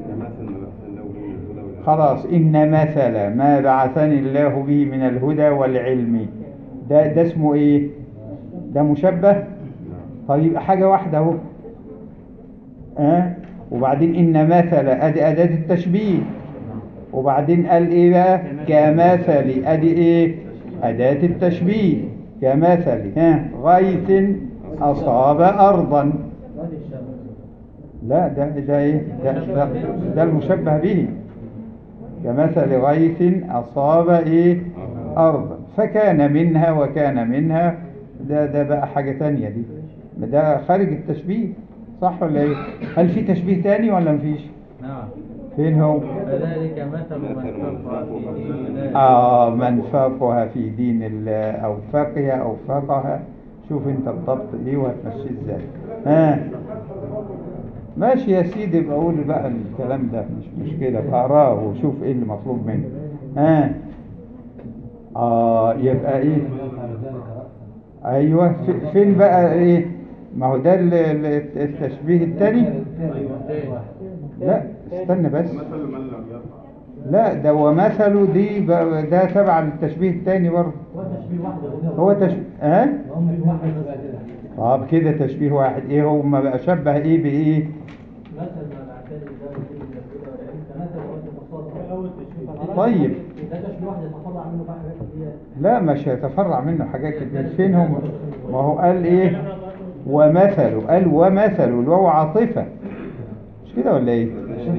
خلاص إن مثل ما بعثني الله به من الهدى والعلم ده ده اسمه ايه ده مشبه طيب حاجة واحدة اهو اه وبعدين إن مثل أدي أداة التشبيه وبعدين قال ايه بقى كمثل ادي ايه أداة التشبيه كمثل ها غيث أصاب أرضا لا ده ده ايه ده, ده, ده المشبه به كمثل غيث أصاب إيه أرضا فكان منها وكان منها ده ده بقى حاجة تانية دي ده خارج التشبيه صح ولا إيه هل في تشبيه تاني ولا مفيش نعم فين هو فذلك مثل من فقه في دين الله آه من فقه في دين الله أو فقه أو فقه شوف انت الضبط ايه وهتمشيه ازاي ها ماشي يا سيدي بقول بقى الكلام ده مش مشكلة بقراه وشوف ايه اللي مطلوب منه ها آه يبقى ايه ايوه في- فين بقى ايه ما هو ده ال- ال- التشبيه التاني لا استنى بس لا ده ومثله دي ب- ده تبع التشبيه التاني برضه هو تشبيه ها طب كده تشبيه واحد ايه هو ما بقى شبه ايه بايه طيب لا مش هيتفرع منه حاجات كتير فين هم ما هو قال ايه ومثله قال ومثله الواو عاطفة مش كده ولا ايه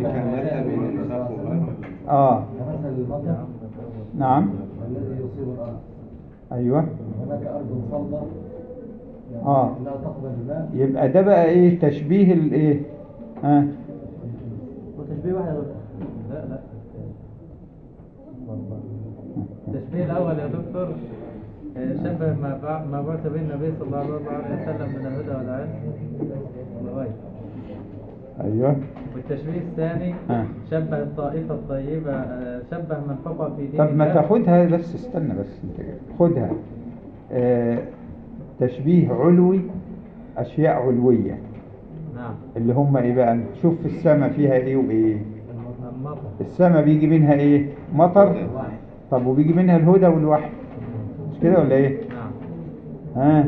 اه نعم الذي يصيب الأرض ايوه هناك أرض صلبة يعني آه. لا تقبل الماء يبقى ده بقى ايه تشبيه الايه ها وتشبيه واحد يا دكتور لا لا التشبيه الأول يا دكتور آه، شبه ما بع- ما بعث به النبي صلى الله عليه وسلم من الهدى والعلم والغيب ايوه والتشبيه الثاني ها. شبه الطائفة الطيبة آه، شبه من فقه في دين طب ما الله. تاخدها بس استنى بس انت خدها آه تشبيه علوي اشياء علويه نعم اللي هم ايه بقى شوف في السماء فيها ايه وايه المطر السماء بيجي منها ايه مطر طب وبيجي منها الهدى والوحي مش كده ولا ايه نعم ها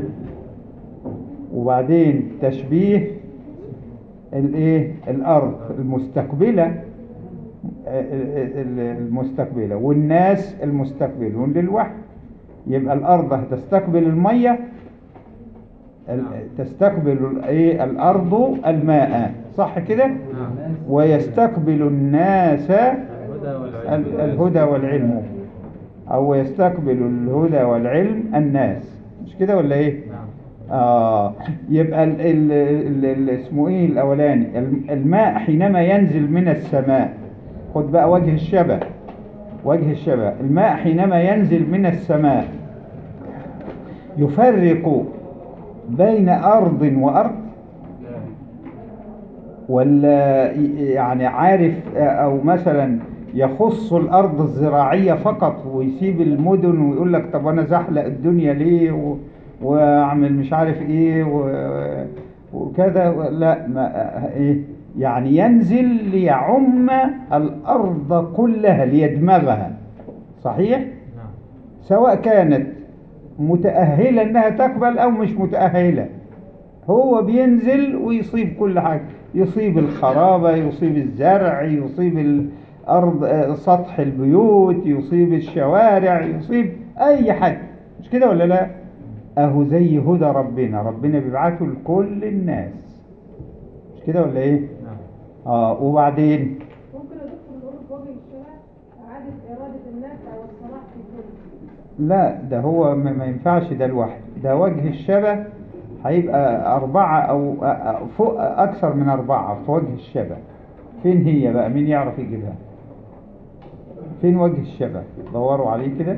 وبعدين تشبيه الايه الارض المستقبله آه، ال- ال- المستقبله والناس المستقبلون للوحي يبقى الارض هتستقبل الميه ال- تستقبل ايه الارض الماء صح كده نعم ويستقبل الناس الهدى والعلم ال- الهدى والعلم او يستقبل الهدى والعلم الناس مش كده ولا ايه نعم آه يبقى ال ال ال ال اسمه ايه الاولاني الم- الماء حينما ينزل من السماء خد بقى وجه الشبه وجه الشبه الماء حينما ينزل من السماء يفرق بين ارض وارض ولا ي- يعني عارف او مثلا يخص الارض الزراعيه فقط ويسيب المدن ويقول لك طب انا زحلق الدنيا ليه و- واعمل مش عارف ايه و- وكذا لا ما ايه يعني ينزل ليعم الارض كلها ليدمغها صحيح نعم سواء كانت متأهلة انها تقبل او مش متأهلة هو بينزل ويصيب كل حاجة يصيب الخرابة يصيب الزرع يصيب الأرض آه، سطح البيوت يصيب الشوارع يصيب أي حد مش كده ولا لا أهو زي هدى ربنا ربنا بيبعته لكل الناس مش كده ولا إيه نعم آه وبعدين ممكن يا دكتور نقول في وجه الشرع إعادة إرادة الناس أو الصلاح في كل لا ده هو ما ما ينفعش ده لوحده ده وجه الشبه هيبقى أربعة أو أ- أ- فوق أكثر من أربعة في وجه الشبه فين هي بقى مين يعرف يجيبها فين وجه الشبه دوروا عليه كده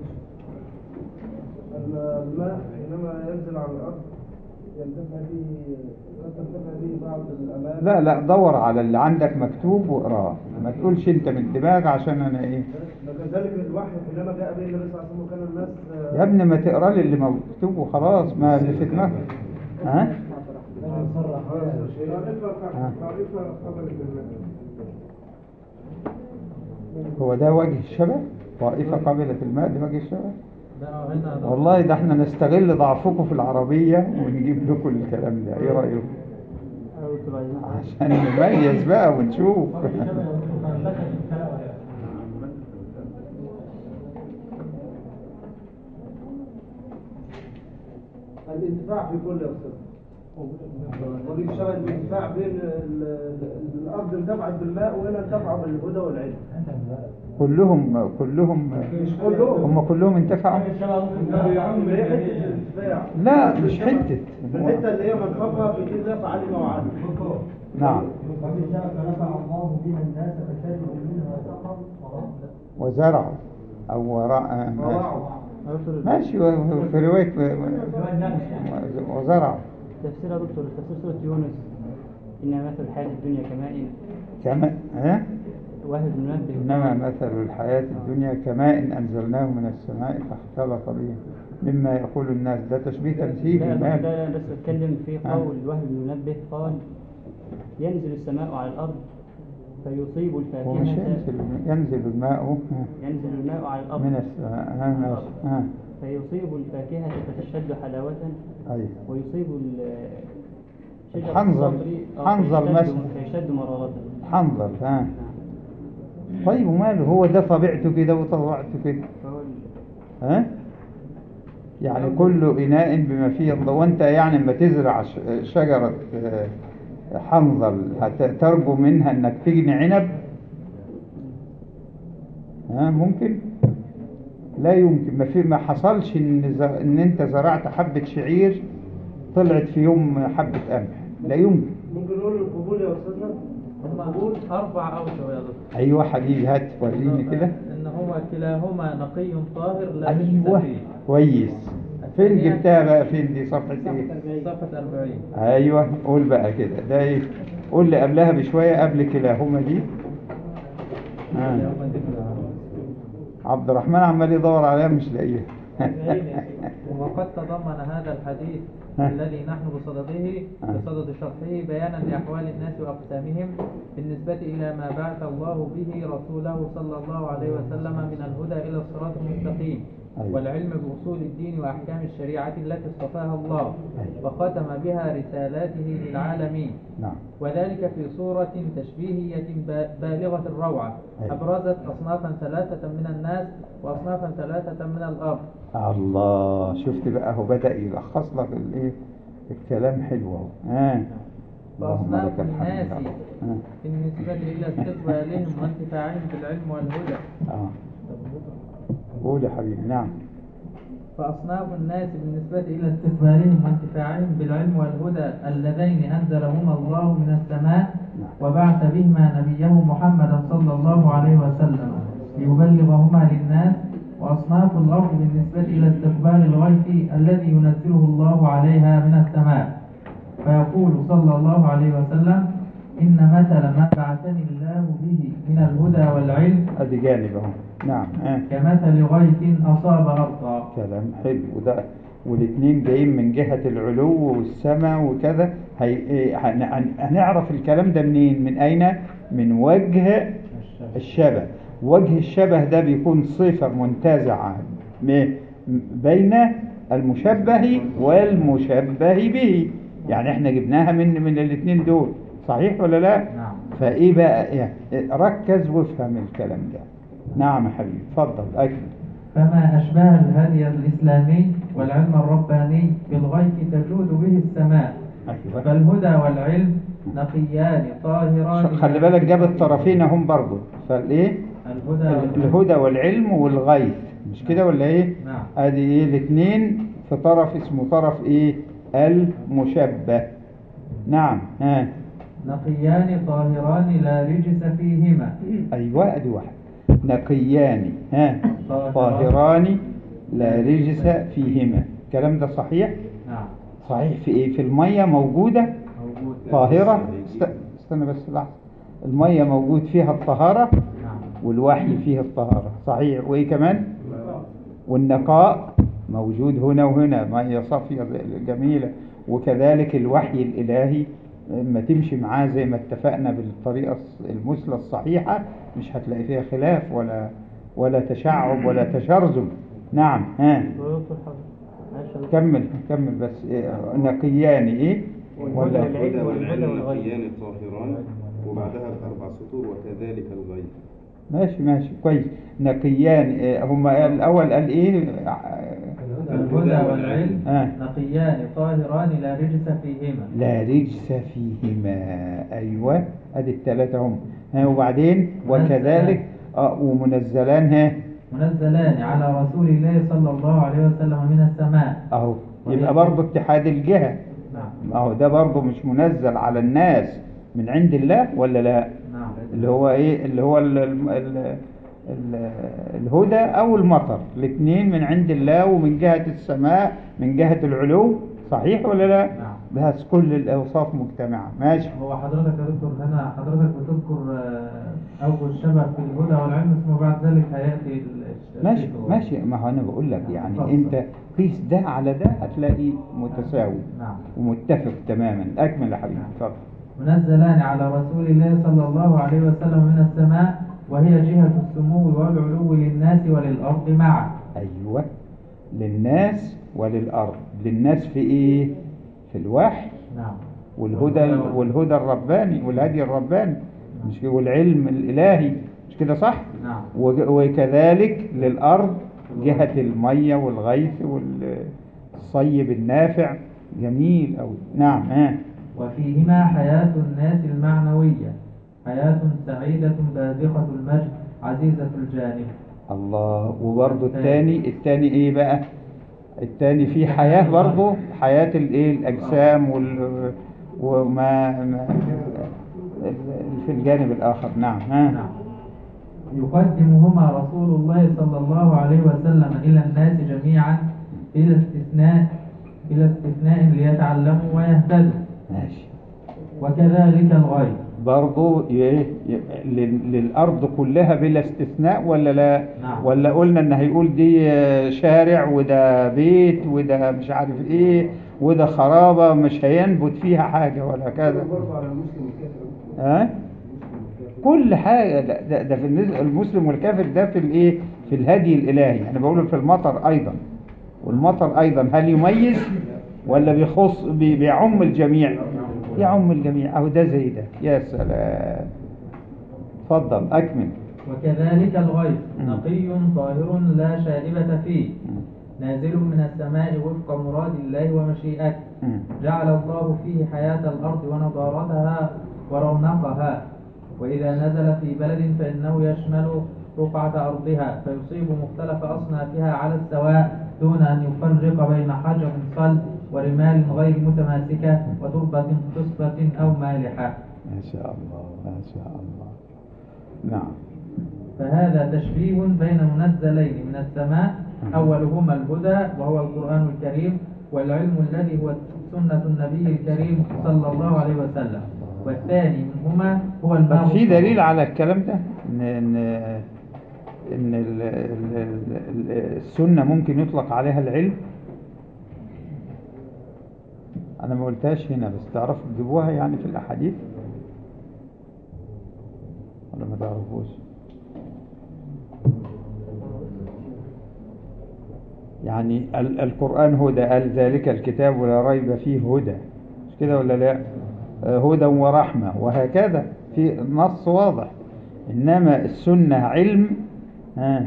الماء حينما ينزل على الأرض ينتفع به قد تنتفع به بعض الأماكن لا لا دور على اللي عندك مكتوب واقراه ما تقولش انت من دماغ عشان انا ايه وكذلك الوحي حينما جاء به النبي صلى الله عليه وسلم كان الناس يا ابني ما تقرا لي اللي مكتوب وخلاص ما اللي في دماغك ها ها. طائفة قبلت الماء هو ده وجه الشبه طائفة قبلت الماء ده وجه الشبه ده هنا والله ده احنا نستغل ضعفكم في العربية ونجيب لكم الكلام ده ايه رأيكم عشان نميز بقى ونشوف الانتفاع في كل أستاذ ودي شبه الانتفاع بين ال- ال- الأرض انتفعت بالماء وهنا انتفعوا بالهدى والعلم كلهم كلهم مش كلهم هم كلهم انتفعوا يا عم هي حتة الانتفاع لا مش حتة في الحتة اللي هي منخفضة في دين الله فعلم وعلم نعم فنفع الله بها الناس فشربوا منها سقم وزرعوا او وراء ووعوا ماشي و- في رواية وزرعوا تفسير يا دكتور تفسير سورة يونس إن مثل الحياة الدنيا كماء كما ها واحد من الماء إنما مثل الحياة الدنيا كماء أنزلناه من السماء فاختلط به مما يقول الناس ده تشبيه تمثيلي لا ما لا لا بس بتكلم في آه. قول وهب بن منبه قال ينزل السماء على الأرض فيصيب هو مش الفاكهة ينزل ينزل الماء ها، ينزل الماء على الأرض من السماء ها ماشي ها فيصيب الفاكهة فتشتد حلاوة أيوه ويصيب ال- شجر الحنظل. الصبر آه، حنظل فيشتد- مثلا. فيشتد مرارة حنظل ها طيب وماله هو ده طبيعته كده وطبيعته كده فهو ال- ها يعني كل إناء بما فيه الله وأنت يعني لما تزرع ش- شجرة آه، حنظل هت- ترجو منها إنك تجني عنب ها ممكن لا يمكن ما في ما حصلش إن ز- إن أنت زرعت حبة شعير طلعت في يوم حبة قمح لا يمكن ممكن نقول القبول يا استاذنا هم أربع أوجه يا دكتور أيوة حبيبي هات وريني كده إن هو كلاهما نقي طاهر لا نجس أيوة فيه كويس فين جبتها بقى فين دي صفحة إيه صفحة 40 ايوه قول بقى كده ده ايه قول لي قبلها بشويه قبل كلاهما دي آه. عبد الرحمن عمال يدور عليها مش لاقيها وقد تضمن هذا الحديث ها. الذي نحن بصدده ها. بصدد شرحه بيانا لأحوال الناس وأقسامهم بالنسبة إلى ما بعث الله به رسوله صلى الله عليه وسلم من الهدى إلى الصراط المستقيم أيوة. والعلم بأصول الدين وأحكام الشريعة التي اصطفاها الله أيوة. وختم بها رسالاته للعالمين نعم وذلك في صورة تشبيهية با- بالغة الروعة أيوة. أبرزت أصنافا ثلاثة من الناس وأصنافا ثلاثة من الأرض الله شفت بقى هو بدأ يلخص لك الايه الكلام حلو اهو اه اللهم فأصناف لك الحمد الناس يا رب. آه. بالنسبة إلى استقبالهم وانتفاعهم بالعلم والهدى اه قول يا حبيبي نعم فأصناف الناس بالنسبة إلى استقبالهم وانتفاعهم بالعلم والهدى اللذين أنزلهما الله من السماء وبعث بهما نبيه محمدا صلى الله عليه وسلم ليبلغهما للناس وأصناف الأرض بالنسبة إلى استقبال الغيث الذي ينزله الله عليها من السماء فيقول صلى الله عليه وسلم إن مثل ما بعثني الله به من الهدى والعلم ادي جانب اهو نعم اه كمثل غيث أصاب أرضا كلام حلو وده والاثنين جايين من جهة العلو والسماء وكذا هي... إيه، هن... هن- هنعرف الكلام ده منين من أين من وجه الشبه وجه الشبه ده بيكون صفة منتزعة م- بين المشبه والمشبه به يعني احنا جبناها من من الاثنين دول صحيح ولا لا نعم. فايه بقى إيه؟ ركز وافهم الكلام ده نعم يا حبيبي اتفضل اكمل فما أشبه الهدي الإسلامي والعلم الرباني بالغيث تجود به السماء ايوه فالهدى والعلم نقيان طاهران خلي بالك جاب الطرفين هم برضه فالايه الهدى ال- والعلم الهدى والعلم والغيث مش كده ولا ايه نعم. ادي ايه الاثنين في طرف اسمه طرف ايه المشبه نعم ها نقيان طاهران لا رجس فيهما ايوه ادي واحد نقيان ها طاهران. طاهران لا رجس فيهما الكلام ده صحيح نعم صحيح في ايه في الميه موجوده موجود طاهره است- استنى بس لحظه الميه موجود فيها الطهاره نعم والوحي فيه الطهارة صحيح وإيه كمان والنقاء موجود هنا وهنا مية صافية جميلة وكذلك الوحي الإلهي لما تمشي معاه زي ما اتفقنا بالطريقة الص- المثلى الصحيحة مش هتلاقي فيها خلاف ولا ولا تشعب ولا تشرذم نعم ها دكتور حضرتك معلش يا دكتور. كمل كمل بس إيه، نقيان ايه ولا والهدى الهدى والعلم والعلم والغيب. نقيان طاهران وبعدها بأربع سطور وكذلك الغيب ماشي ماشي كويس نقيان إيه، هما الأول قال ايه الهدى والعلم آه. نقيان طاهران لا رجس فيهما لا رجس فيهما أيوة أدي الثلاثة هم ها وبعدين وكذلك آه ومنزلان ها منزلان على رسول الله صلى الله عليه وسلم من السماء أهو يبقى برضه اتحاد الجهة نعم أهو ده برضه مش منزل على الناس من عند الله ولا لا نعم اللي هو إيه اللي هو ال ال ال ال الهدى أو المطر الاثنين من عند الله ومن جهة السماء من جهة العلو صحيح ولا لا نعم. بس كل الأوصاف مجتمعة ماشي هو حضرتك يا دكتور هنا حضرتك بتذكر آه، أول الشبه في الهدى والعلم ثم بعد ذلك هيأتي ال- ماشي الشيخ هو. ماشي ما هو أنا بقول لك يعني اتفضل. أنت قيس ده على ده هتلاقي متساوي نعم ومتفق تماما أكمل يا حبيبي اتفضل منزلان على رسول الله صلى الله عليه وسلم من السماء وهي جهة السمو والعلو للناس وللأرض معا أيوة للناس وللأرض للناس في إيه في الوحي نعم والهدى والهدى الرباني والهدي الرباني مش كده والعلم الإلهي مش كده صح نعم وج- وكذلك للأرض جهة المية والغيث والصيب النافع جميل أوي نعم ها وفيهما حياة الناس المعنوية حياة سعيدة باذخة المجد عزيزة الجانب الله وبرضه التاني التاني ايه بقى التاني فيه حياة برضه حياة الايه الاجسام وال وما ما في الجانب الاخر نعم ها نعم يقدمهما رسول الله صلى الله عليه وسلم إلى الناس جميعا بلا استثناء بلا استثناء ليتعلموا ويهتدوا ماشي وكذلك الغيب برضه ايه ي- لل- للارض كلها بلا استثناء ولا لا نعم. ولا قلنا ان هيقول دي شارع وده بيت وده مش عارف ايه وده خرابة مش هينبت فيها حاجة ولا كذا برضه على المسلم والكافر ها كل حاجة ده, ده, ده في النز- المسلم والكافر ده في الايه في الهدي الالهي انا بقول في المطر ايضا والمطر ايضا هل يميز ولا بيخص بي- بيعم الجميع يعم الجميع اهو ده زي ده يا سلام اتفضل اكمل وكذلك الغيب مم. نقي طاهر لا شائبة فيه نازل من السماء وفق مراد الله ومشيئته مم. جعل الله فيه حياة الأرض ونضارتها ورونقها وإذا نزل في بلد فإنه يشمل رقعة أرضها فيصيب مختلف أصنافها على السواء دون أن يفرق بين حجر صلب ورمال غير متماسكة وتربة خصبة أو مالحة ما شاء الله ما شاء الله نعم فهذا تشبيه بين منزلين من السماء أولهما الهدى وهو القرآن الكريم والعلم الذي هو سنة النبي الكريم صلى الله عليه وسلم والثاني منهما هو طب الماء في الطهور. دليل على الكلام ده ان ان ان ال- ال- ال- ال- السنة ممكن يطلق عليها العلم انا ما قلتهاش هنا بس تعرفوا تجيبوها يعني في الاحاديث ولا ما تعرفوش يعني ال- القرآن هدى قال ذلك الكتاب ولا ريب فيه هدى مش كده ولا لا آه، هدى ورحمة وهكذا في نص واضح إنما السنة علم ها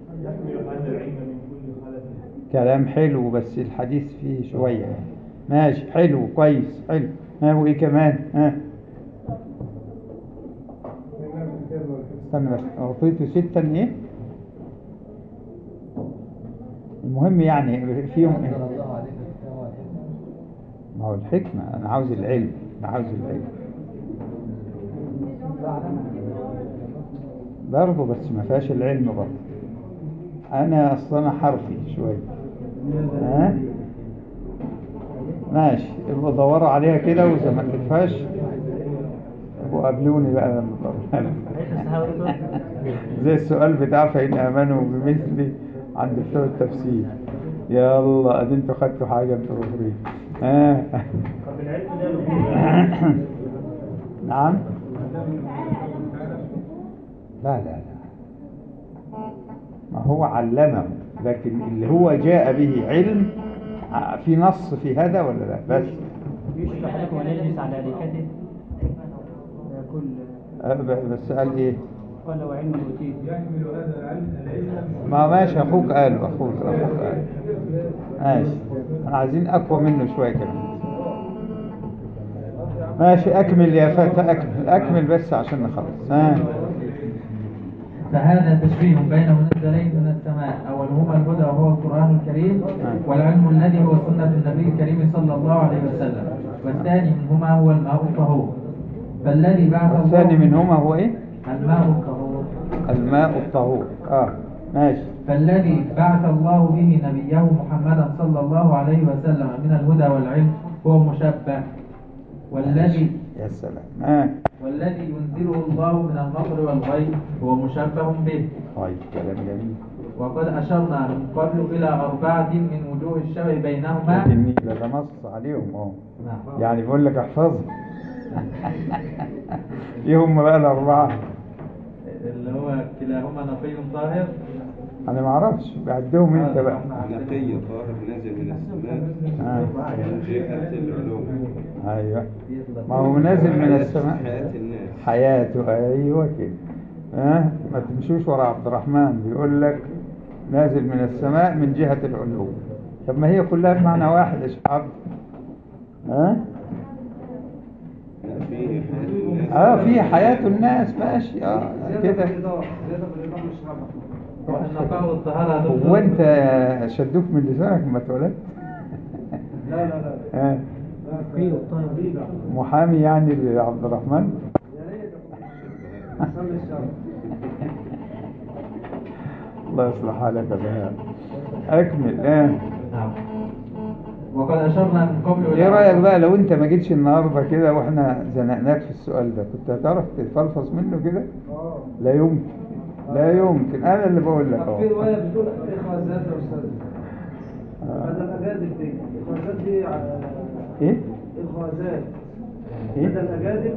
كلام حلو بس الحديث فيه شوية يعني. ماشي حلو كويس حلو ها وإيه كمان ها استنى بس أعطيته ستا إيه المهم يعني فيهم إيه ما هو الحكمة أنا عاوز العلم أنا عاوز العلم برضه بس ما فيهاش العلم برضه أنا أصلا حرفي شوية ها ماشي ابقوا دوروا عليها كده وإذا ما لقيتهاش ابقوا قابلوني بقى لما تدوروا ليس الصحابة دول زي السؤال بتاع فإن آمنوا بمثلي عند بتوع التفسير يلا ادي انتوا خدتوا حاجة انتوا مفروض ها طب العلم ده له نعم لا لا لا ما هو علمه لكن اللي هو جاء به علم ع- في نص في هذا ولا لا بس يوشك أحدكم أن يجلس على أريكته يقول أه، ب- بس قال ايه قال لو علم أوتيت ما ماشي اخوك قال اخوك اخوك قال ماشي احنا عايزين اقوى منه شويه كمان ماشي اكمل يا فتى اكمل اكمل بس عشان نخلص ها فهذا تشبيه بين منزلين من السماء أولهما الهدى وهو القرآن الكريم والعلم الذي هو سنة النبي الكريم صلى الله عليه وسلم والثاني منهما هو الماء الطهور فالذي بعث الله والثاني منهما هو ايه الماء الطهور الماء الطهور اه ماشي فالذي بعث الله به نبيه محمدا صلى الله عليه وسلم من الهدى والعلم هو مشبه والذي يا سلام آه. والذي ينزله الله من المطر والغيث هو مشبه به طيب كلام جميل وقد أشرنا من قبل إلى أربعة من وجوه الشبه بينهما جميل ده نص عليهم اهو نعم. يعني بيقول لك احفظهم ايه هم بقى الاربعه اللي هو كلاهما نقي طاهر انا ما اعرفش بعدهم انت بقى نقي طاهر نازل من السماء آه. من جهة العلوم ايوه ما هو نازل من السماء حياة الناس حياته ايوه كده ها ما تمشوش ورا عبد الرحمن بيقول لك نازل من السماء من جهة العلو طب ما هي كلها بمعنى واحد يا شعب ها في حياة الناس اه في حياة الناس ماشي اه زيادة كده في الإضافة زيادة في الإضافة مش رابع والنقاء والطهارة دكتور. هو انت شدوك من لسانك لما اتولدت لا لا لا آه. في والطاهر محامي يعني لعبد الرحمن يا ريت صلي الشرع الله يصلح حالك يا بنات اكمل اه نعم وقد أشرنا من قبل إلى ايه رايك بقى لو انت ما جيتش النهارده كده واحنا زنقناك في السؤال ده كنت هتعرف تتفلفص منه كده اه لا يمكن لا يمكن انا اللي بقول لك طب اهو في رواية بتقول إخوازات يا أستاذ آه. بدل أجادب دي إخوازات دي ع- ايه إخوازات ايه بدل أجادب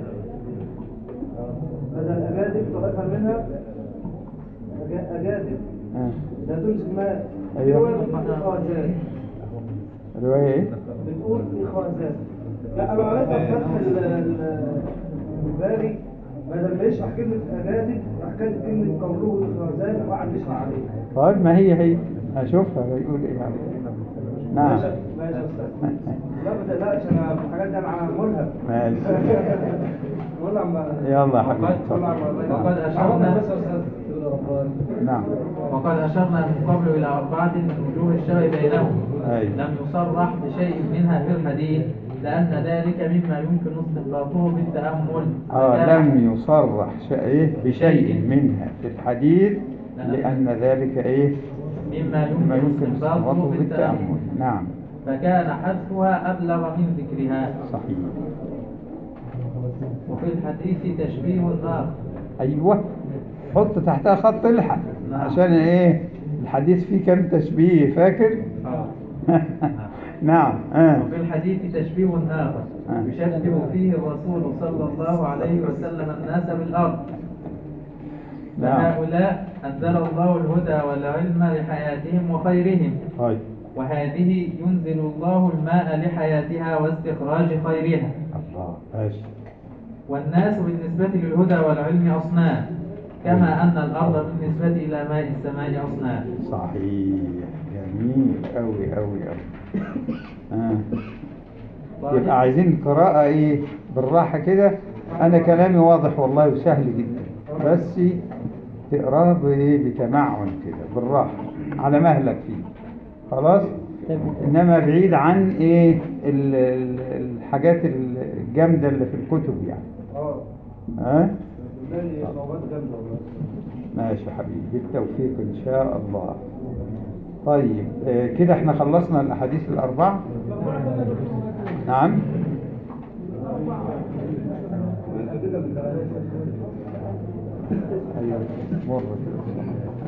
بدل أجادب طريقها منها أجا- أجادب آه. ده تمسك ماء في أيوة. رواية بتقول إخوازات روايه ايه بتقول إخوازات لا أنا قريتها في فتح ال- ال- الباري بدل ما يشرح كلمة أجادب راح كاتب كلمة قوله إخوازات وقعد يشرح عليه طيب ما هي هي اشوفها بيقول ايه يعني نعم ماشي ماشي يا أستاذ لا ما تقلقش أنا في الحاجات دي أنا ملهم ماشي ملهم يلا يا حبيبي وقد- اتفضل. وقد أشرنا بس يا أستاذ نعم وقد أشرنا من قبل إلى أربعة من وجوه الشبه بينهم أي. لم يصرح بشيء منها في الحديث لأن ذلك مما يمكن استنباطه بالتأمل آه فكان- لم يصرح شيء بشيء منها في الحديث لأن ذلك إيه مما ما يمكن يمكن استنباطه استنباطه بالتأمل بالتأمل نعم فكان حذفها أبلغ من ذكرها صحيح وفي الحديث تشبيه آخر أيوة حط تحتها خط الحق نعم. عشان إيه الحديث فيه كم تشبيه فاكر نعم آه. وفي الحديث تشبيه آخر آه. يشبه فيه الرسول صلى الله عليه وسلم الناس بالأرض نعم فهؤلاء أنزل الله الهدى والعلم لحياتهم وخيرهم طيب وهذه ينزل الله الماء لحياتها واستخراج خيرها الله ماشي والناس بالنسبة للهدى والعلم أصناف كما أن الأرض بالنسبة إلى ماء السماء أصناف صحيح جميل أوي أوي أوي آه. يبقى عايزين قراءة ايه بالراحة كده انا كلامي واضح والله وسهل جدا بس تقراه بايه بتمعن كده بالراحة على مهلك فيه خلاص انما بعيد عن ايه ال- ال- الحاجات الجامدة اللي في الكتب يعني اه ها بالله صوابات جامدة والله ماشي يا حبيبي بالتوفيق ان شاء الله طيب آه، كده احنا خلصنا الاحاديث الاربعة نعم ايوه مر كده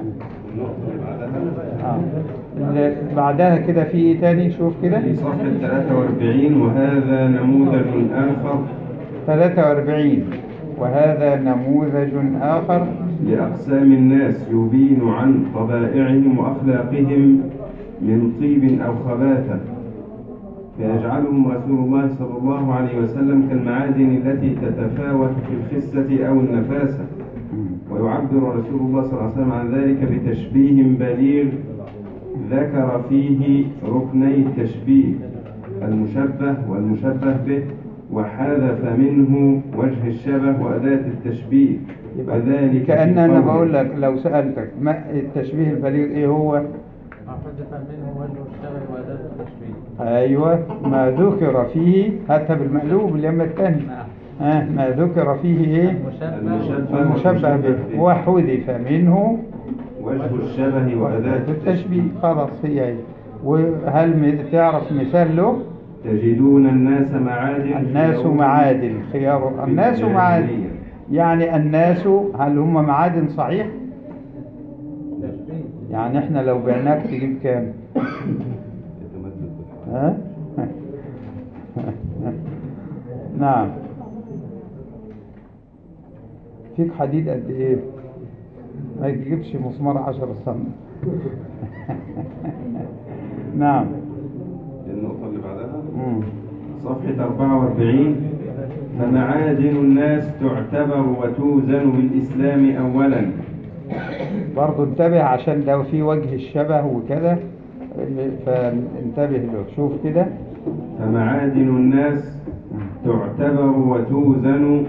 آه. اللي بعدها كده في ايه تاني شوف كده في صفحة 43 وهذا نموذج آخر 43 وهذا نموذج آخر لأقسام الناس يبين عن طبائعهم وأخلاقهم من طيب أو خباثة فيجعلهم رسول الله صلى الله عليه وسلم كالمعادن التي تتفاوت في الخسة أو النفاسة ويعبر رسول الله صلى الله عليه وسلم عن ذلك بتشبيه بليغ ذكر فيه ركني التشبيه المشبه والمشبه به وحذف منه وجه الشبه وأداة التشبيه يبقى وذلك كأن في أنا قوله. بقول لك لو سألتك ما التشبيه البليغ إيه هو حذف منه وجه الشبه وأداة التشبيه أيوة ما ذكر فيه هاتها بالمقلوب اليوم الثاني نعم آه ما ذكر فيه إيه المشبه المشبه المشبه به وحذف منه وجه الشبه وأداة التشبيه خلاص هي هي وهل م- تعرف مثال له تجدون الناس معادن الناس في يوم معادن خيار الناس الجاهلية. معادن يعني الناس هل هم معادن صحيح يعني احنا لو بعناك تجيب كام ها نعم فيك حديد قد ايه ما يجيبش مسمار عشر سم نعم النقطة اللي بعدها مم. صفحة 44 فمعادن الناس تعتبر وتوزن بالإسلام أولا برضو انتبه عشان ده في وجه الشبه وكده فانتبه له شوف كده فمعادن الناس تعتبر وتوزن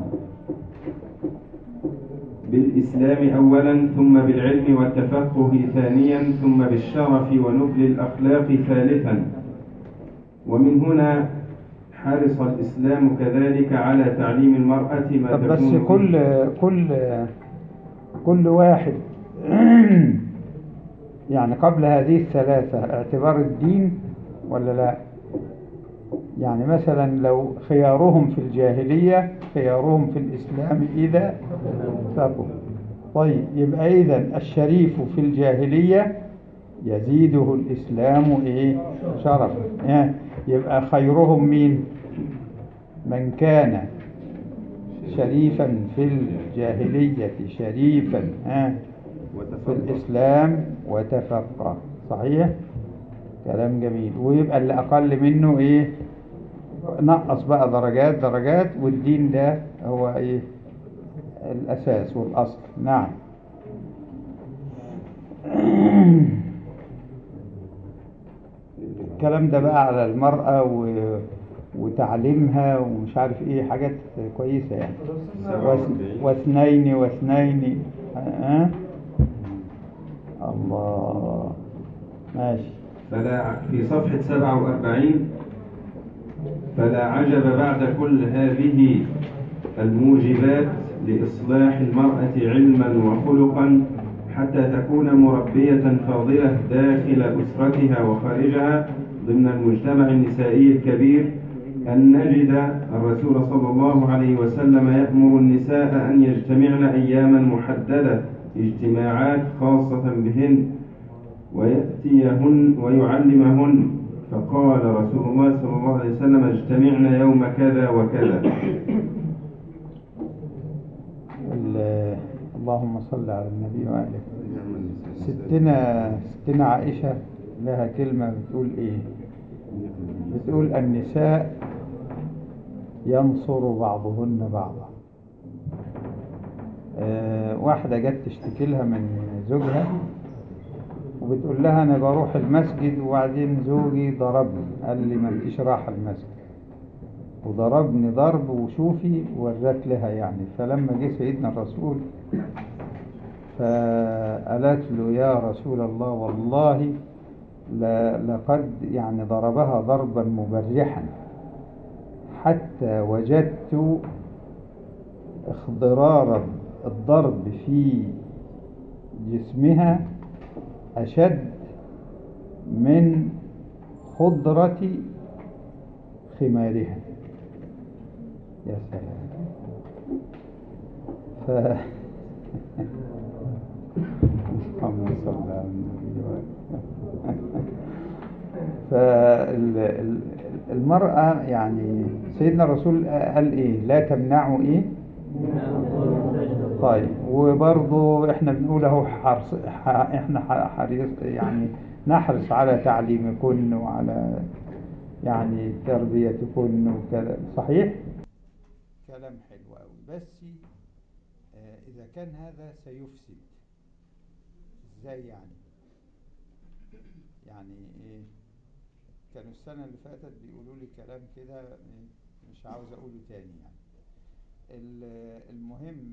بالإسلام أولا ثم بالعلم والتفقه ثانيا ثم بالشرف ونبل الأخلاق ثالثا ومن هنا حرص الإسلام كذلك على تعليم المرأة ما طب بس تكون كل كل كل واحد يعني قبل هذه الثلاثة اعتبار الدين ولا لا يعني مثلا لو خيارهم في الجاهلية خيارهم في الإسلام إذا فقوا طيب يبقى إذا الشريف في الجاهلية يزيده الإسلام إيه شرفا إيه؟ يبقى خيرهم مين من كان شريفا في الجاهلية شريفا ها في الإسلام وتفقه صحيح كلام جميل ويبقى اللي أقل منه إيه نقص بقى درجات درجات والدين ده هو إيه الأساس والأصل نعم الكلام ده بقى على المرأة و... وتعليمها ومش عارف ايه حاجات كويسة يعني واث- واثنين واثنين ها الله ماشي فلا في صفحة 47 فلا عجب بعد كل هذه الموجبات لإصلاح المرأة علما وخلقا حتى تكون مربية فاضلة داخل أسرتها وخارجها ضمن المجتمع النسائي الكبير أن نجد الرسول صلى الله عليه وسلم يأمر النساء أن يجتمعن أياما محددة اجتماعات خاصة بهن ويأتيهن ويعلمهن فقال رسول الله صلى الله عليه وسلم اجتمعنا يوم كذا وكذا ال- اللهم صل على النبي وآله ستنا ستنا عائشة لها كلمة بتقول ايه بتقول النساء ينصر بعضهن بعضا آه، واحدة جت تشتكي لها من زوجها وبتقول لها انا بروح المسجد وبعدين زوجي ضربني قال لي ما انتش رايحه المسجد وضربني ضرب وشوفي ورت لها يعني فلما جه سيدنا الرسول فقالت له يا رسول الله والله ل- لقد يعني ضربها ضربا مبرحا حتى وجدت اخضرار الضرب في جسمها أشد من خضرة خمارها يا سلام ف اللهم صل على النبي فالمرأة يعني سيدنا الرسول قال ايه لا تمنعوا ايه طيب وبرضه احنا بنقول اهو حرص ح- احنا ح- حريص يعني نحرص على تعليمكن وعلى يعني تربيتكن وكذا صحيح كلام حلو قوي بس آه، اذا كان هذا سيفسد ازاي يعني يعني ايه كانوا السنة اللي فاتت بيقولوا لي كلام كده إيه، مش عاوز اقوله تاني يعني ال- المهم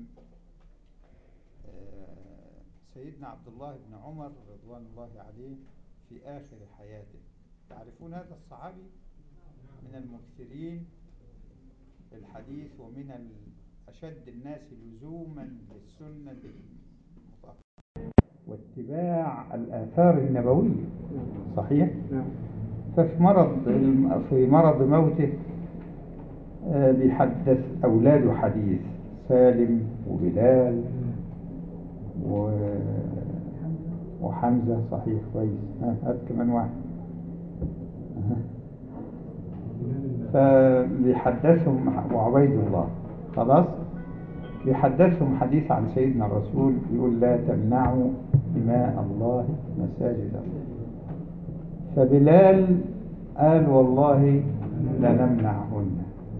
آه، سيدنا عبد الله بن عمر رضوان الله عليه في آخر حياته تعرفون هذا الصحابي من المكثرين في الحديث ومن ال- أشد الناس لزوما للسنة المطهرة اتباع الآثار النبوية صحيح؟ نعم ففي مرض في مرض موته آه، بيحدث أولاده حديث سالم وبلال و... وحمزة صحيح كويس ها، هات كمان واحد أها. فبيحدثهم وعبيد الله خلاص بيحدثهم حديث عن سيدنا الرسول يقول لا تمنعوا إماء الله مساجد الله فبلال قال والله لنمنعهن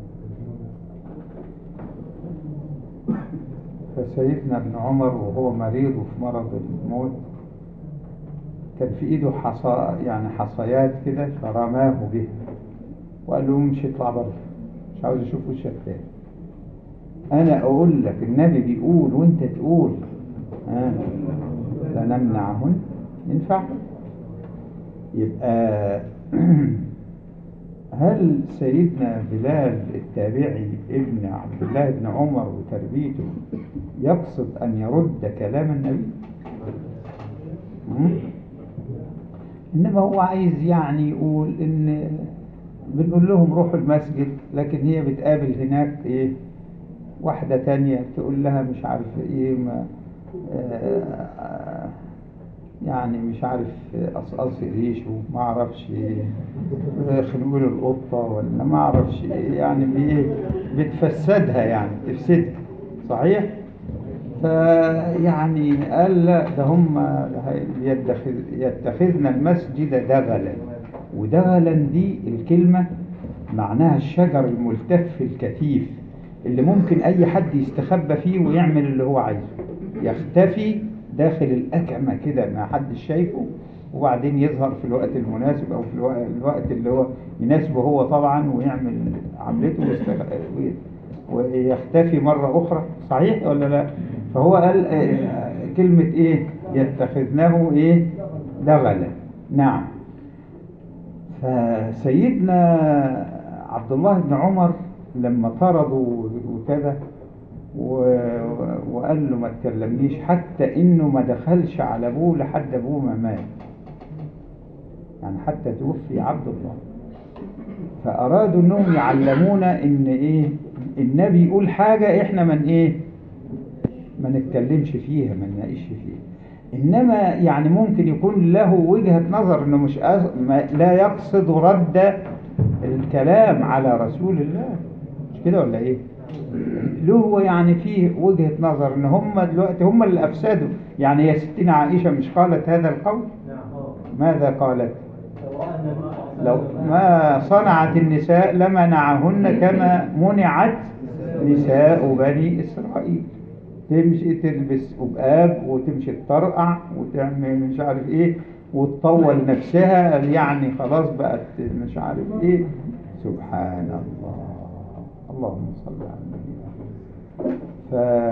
فسيدنا ابن عمر وهو مريض وفي مرض الموت كان في ايده حصى يعني حصيات كده فرماه به وقال له مش اطلع بره مش عاوز اشوف وشك تاني انا اقول لك النبي بيقول وانت تقول ها لنمنعهن ينفع يبقى هل سيدنا بلال التابعي ابن عبد الله بن عمر وتربيته يقصد أن يرد كلام النبي مم؟ إنما هو عايز يعني يقول إن بنقول لهم روحوا المسجد لكن هي بتقابل هناك إيه واحدة تانية تقول لها مش عارف إيه ما آه يعني مش عارف قصقص ريشه ما اعرفش خلول القطة ولا ما اعرفش إيه، يعني بي- بتفسدها يعني تفسدها صحيح فيعني قال لا ده هم يتخذ- يتخذن المسجد دغلا ودغلا دي الكلمة معناها الشجر الملتف الكثيف اللي ممكن اي حد يستخبى فيه ويعمل اللي هو عايزه يختفي داخل الأكمة كده ما حدش شايفه وبعدين يظهر في الوقت المناسب أو في الوقت, الوقت اللي هو يناسبه هو طبعا ويعمل عملته ويستغ- وي- ويختفي مرة أخرى صحيح ولا لا فهو قال آه، كلمة إيه يتخذناه إيه دغلا نعم فسيدنا عبد الله بن عمر لما طردوا وكذا و- وقال له ما تكلمنيش حتى انه ما دخلش على ابوه لحد ابوه ما مات يعني حتى توفي عبد الله فارادوا انهم يعلمونا ان ايه النبي يقول حاجة احنا من ايه ما نتكلمش فيها ما نناقش فيها انما يعني ممكن يكون له وجهة نظر انه مش أز... ما لا يقصد رد الكلام على رسول الله مش كده ولا ايه له هو يعني فيه وجهة نظر ان هم دلوقتي هم اللي افسدوا يعني يا ستنا عائشة مش قالت هذا القول ماذا قالت لو ما صنعت النساء لمنعهن كما منعت نساء بني إسرائيل تمشي تلبس أبقاب وتمشي تطرقع وتعمل مش عارف ايه وتطول نفسها يعني خلاص بقت مش عارف ايه سبحان الله اللهم صل على النبي ف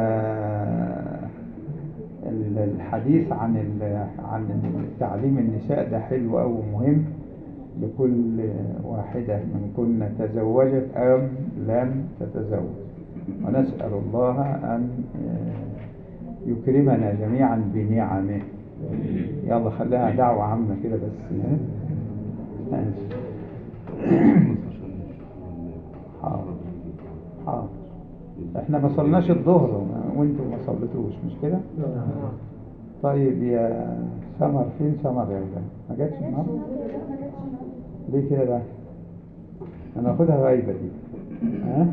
ال- الحديث عن ال- عن تعليم النساء ده حلو أوي ومهم لكل واحدة من كن تزوجت أم لم تتزوج ونسأل الله أن آه، يكرمنا جميعا بنعمه يلا خليها دعوة عامة كده بس ماشي. حاضر حاضر احنا ما صلناش الظهر وما- وانتوا ما صليتوش مش كده طيب يا سمر فين سمر يا ولاد ما جاتش النهارده ليه كده بقى انا اخدها غايبه دي ها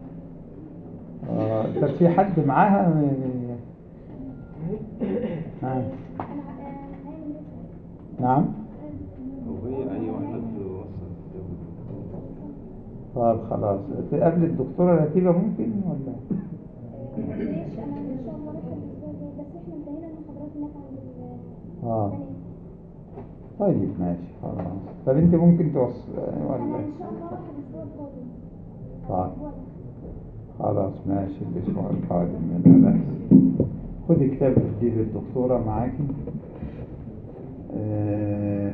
اه طب في حد معاها ها نعم وهي أي واحد وصل طب خلاص تقابل الدكتورة رتيبة ممكن ولا ماشي انا ان شاء الله رايحه الاسبوع الجاي بس احنا انتهينا من محاضرات هناك عند ال- اه طيب ماشي خلاص طب انت ممكن توصل انا ولا ان شاء الله رايحه الاسبوع القادم طيب الأسبوع ده. خلاص ماشي الأسبوع القادم من بأس خدي كتاب جديد الدكتورة معاكي آه...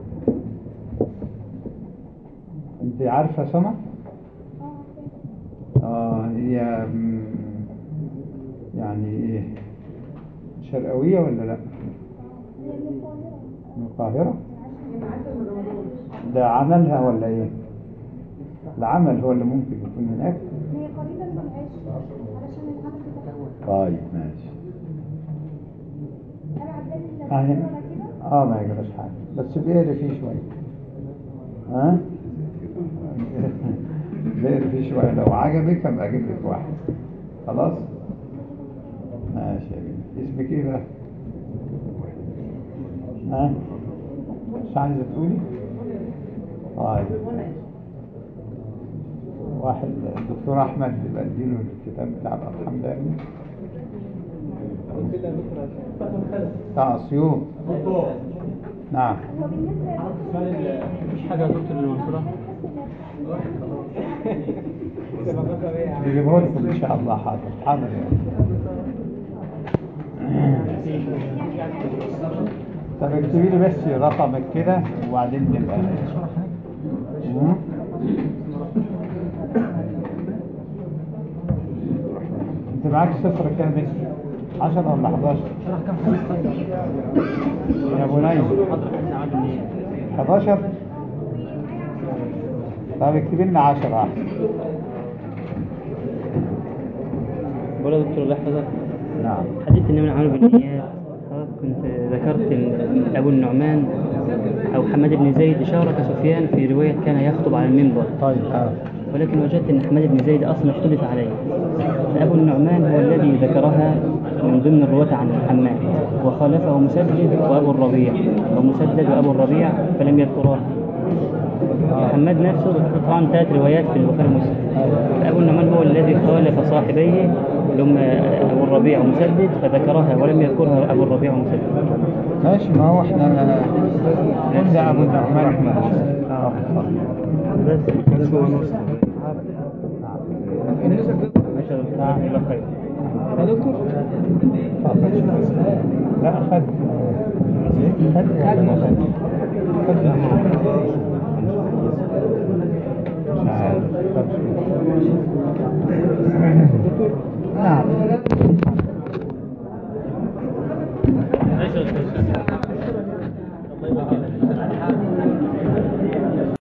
انت عارفة سما؟ اه عارفة. اه هي مم، يعني ايه شرقوية ولا لا؟ من القاهرة ده عملها ولا ايه العمل هو اللي ممكن يكون هناك هي قريبة من العيش علشان العمل بتاعها طيب ماشي انا عدالي اللي اهي ولا كده اه ما يجراش حاجة بس بيقري فيه شوية ها بيقري فيه شوية لو عجبك ابقى اجيب لك واحد خلاص ماشي يا بنت اسمك ايه بقى ها مش عايزة تقولي طيب واحد الدكتور احمد يبقى اديله الكتاب بتاع الارحام ده يا ابني كده دكتور بتاع اسيوط نعم هو بالنسبة لدكتور مفيش حاجة يا دكتور للمنصورة نجيبه لكم ان شاء الله حاضر حاضر يا طب اكتبي لي بس رقمك كده وبعدين نبقى مم. انت معاك صفر كام بس 10 ولا 11 يا بني 11 طب اكتبي لنا 10 احسن بقول يا دكتور الله يحفظك نعم حديث إنما الأعمال بالنيات حضرتك كنت ذكرت إن أبو النعمان أو حماد بن زيد شارك سفيان في رواية كان يخطب على المنبر طيب آه. ولكن وجدت أن حماد بن زيد أصلا اختلف عليه فأبو النعمان هو الذي ذكرها من ضمن الرواة عن حماد وخالفه مسدد وأبو الربيع ومسدد وأبو الربيع فلم يذكراه محمد نفسه طبعا ثلاث روايات في البخاري ومسلم فأبو النعمان هو الذي خالف صاحبيه اللي هم أبو الربيع ومسدد فذكرها ولم يذكرها أبو الربيع ومسدد ماشي ما هو احنا قلنا ابو النعمان اه بس بالنسبة لدكتور ما شاء الله الله خير يا دكتور لا خد خد ولا ما خد خد مش عارف طب شوف. نعم ما شاء الله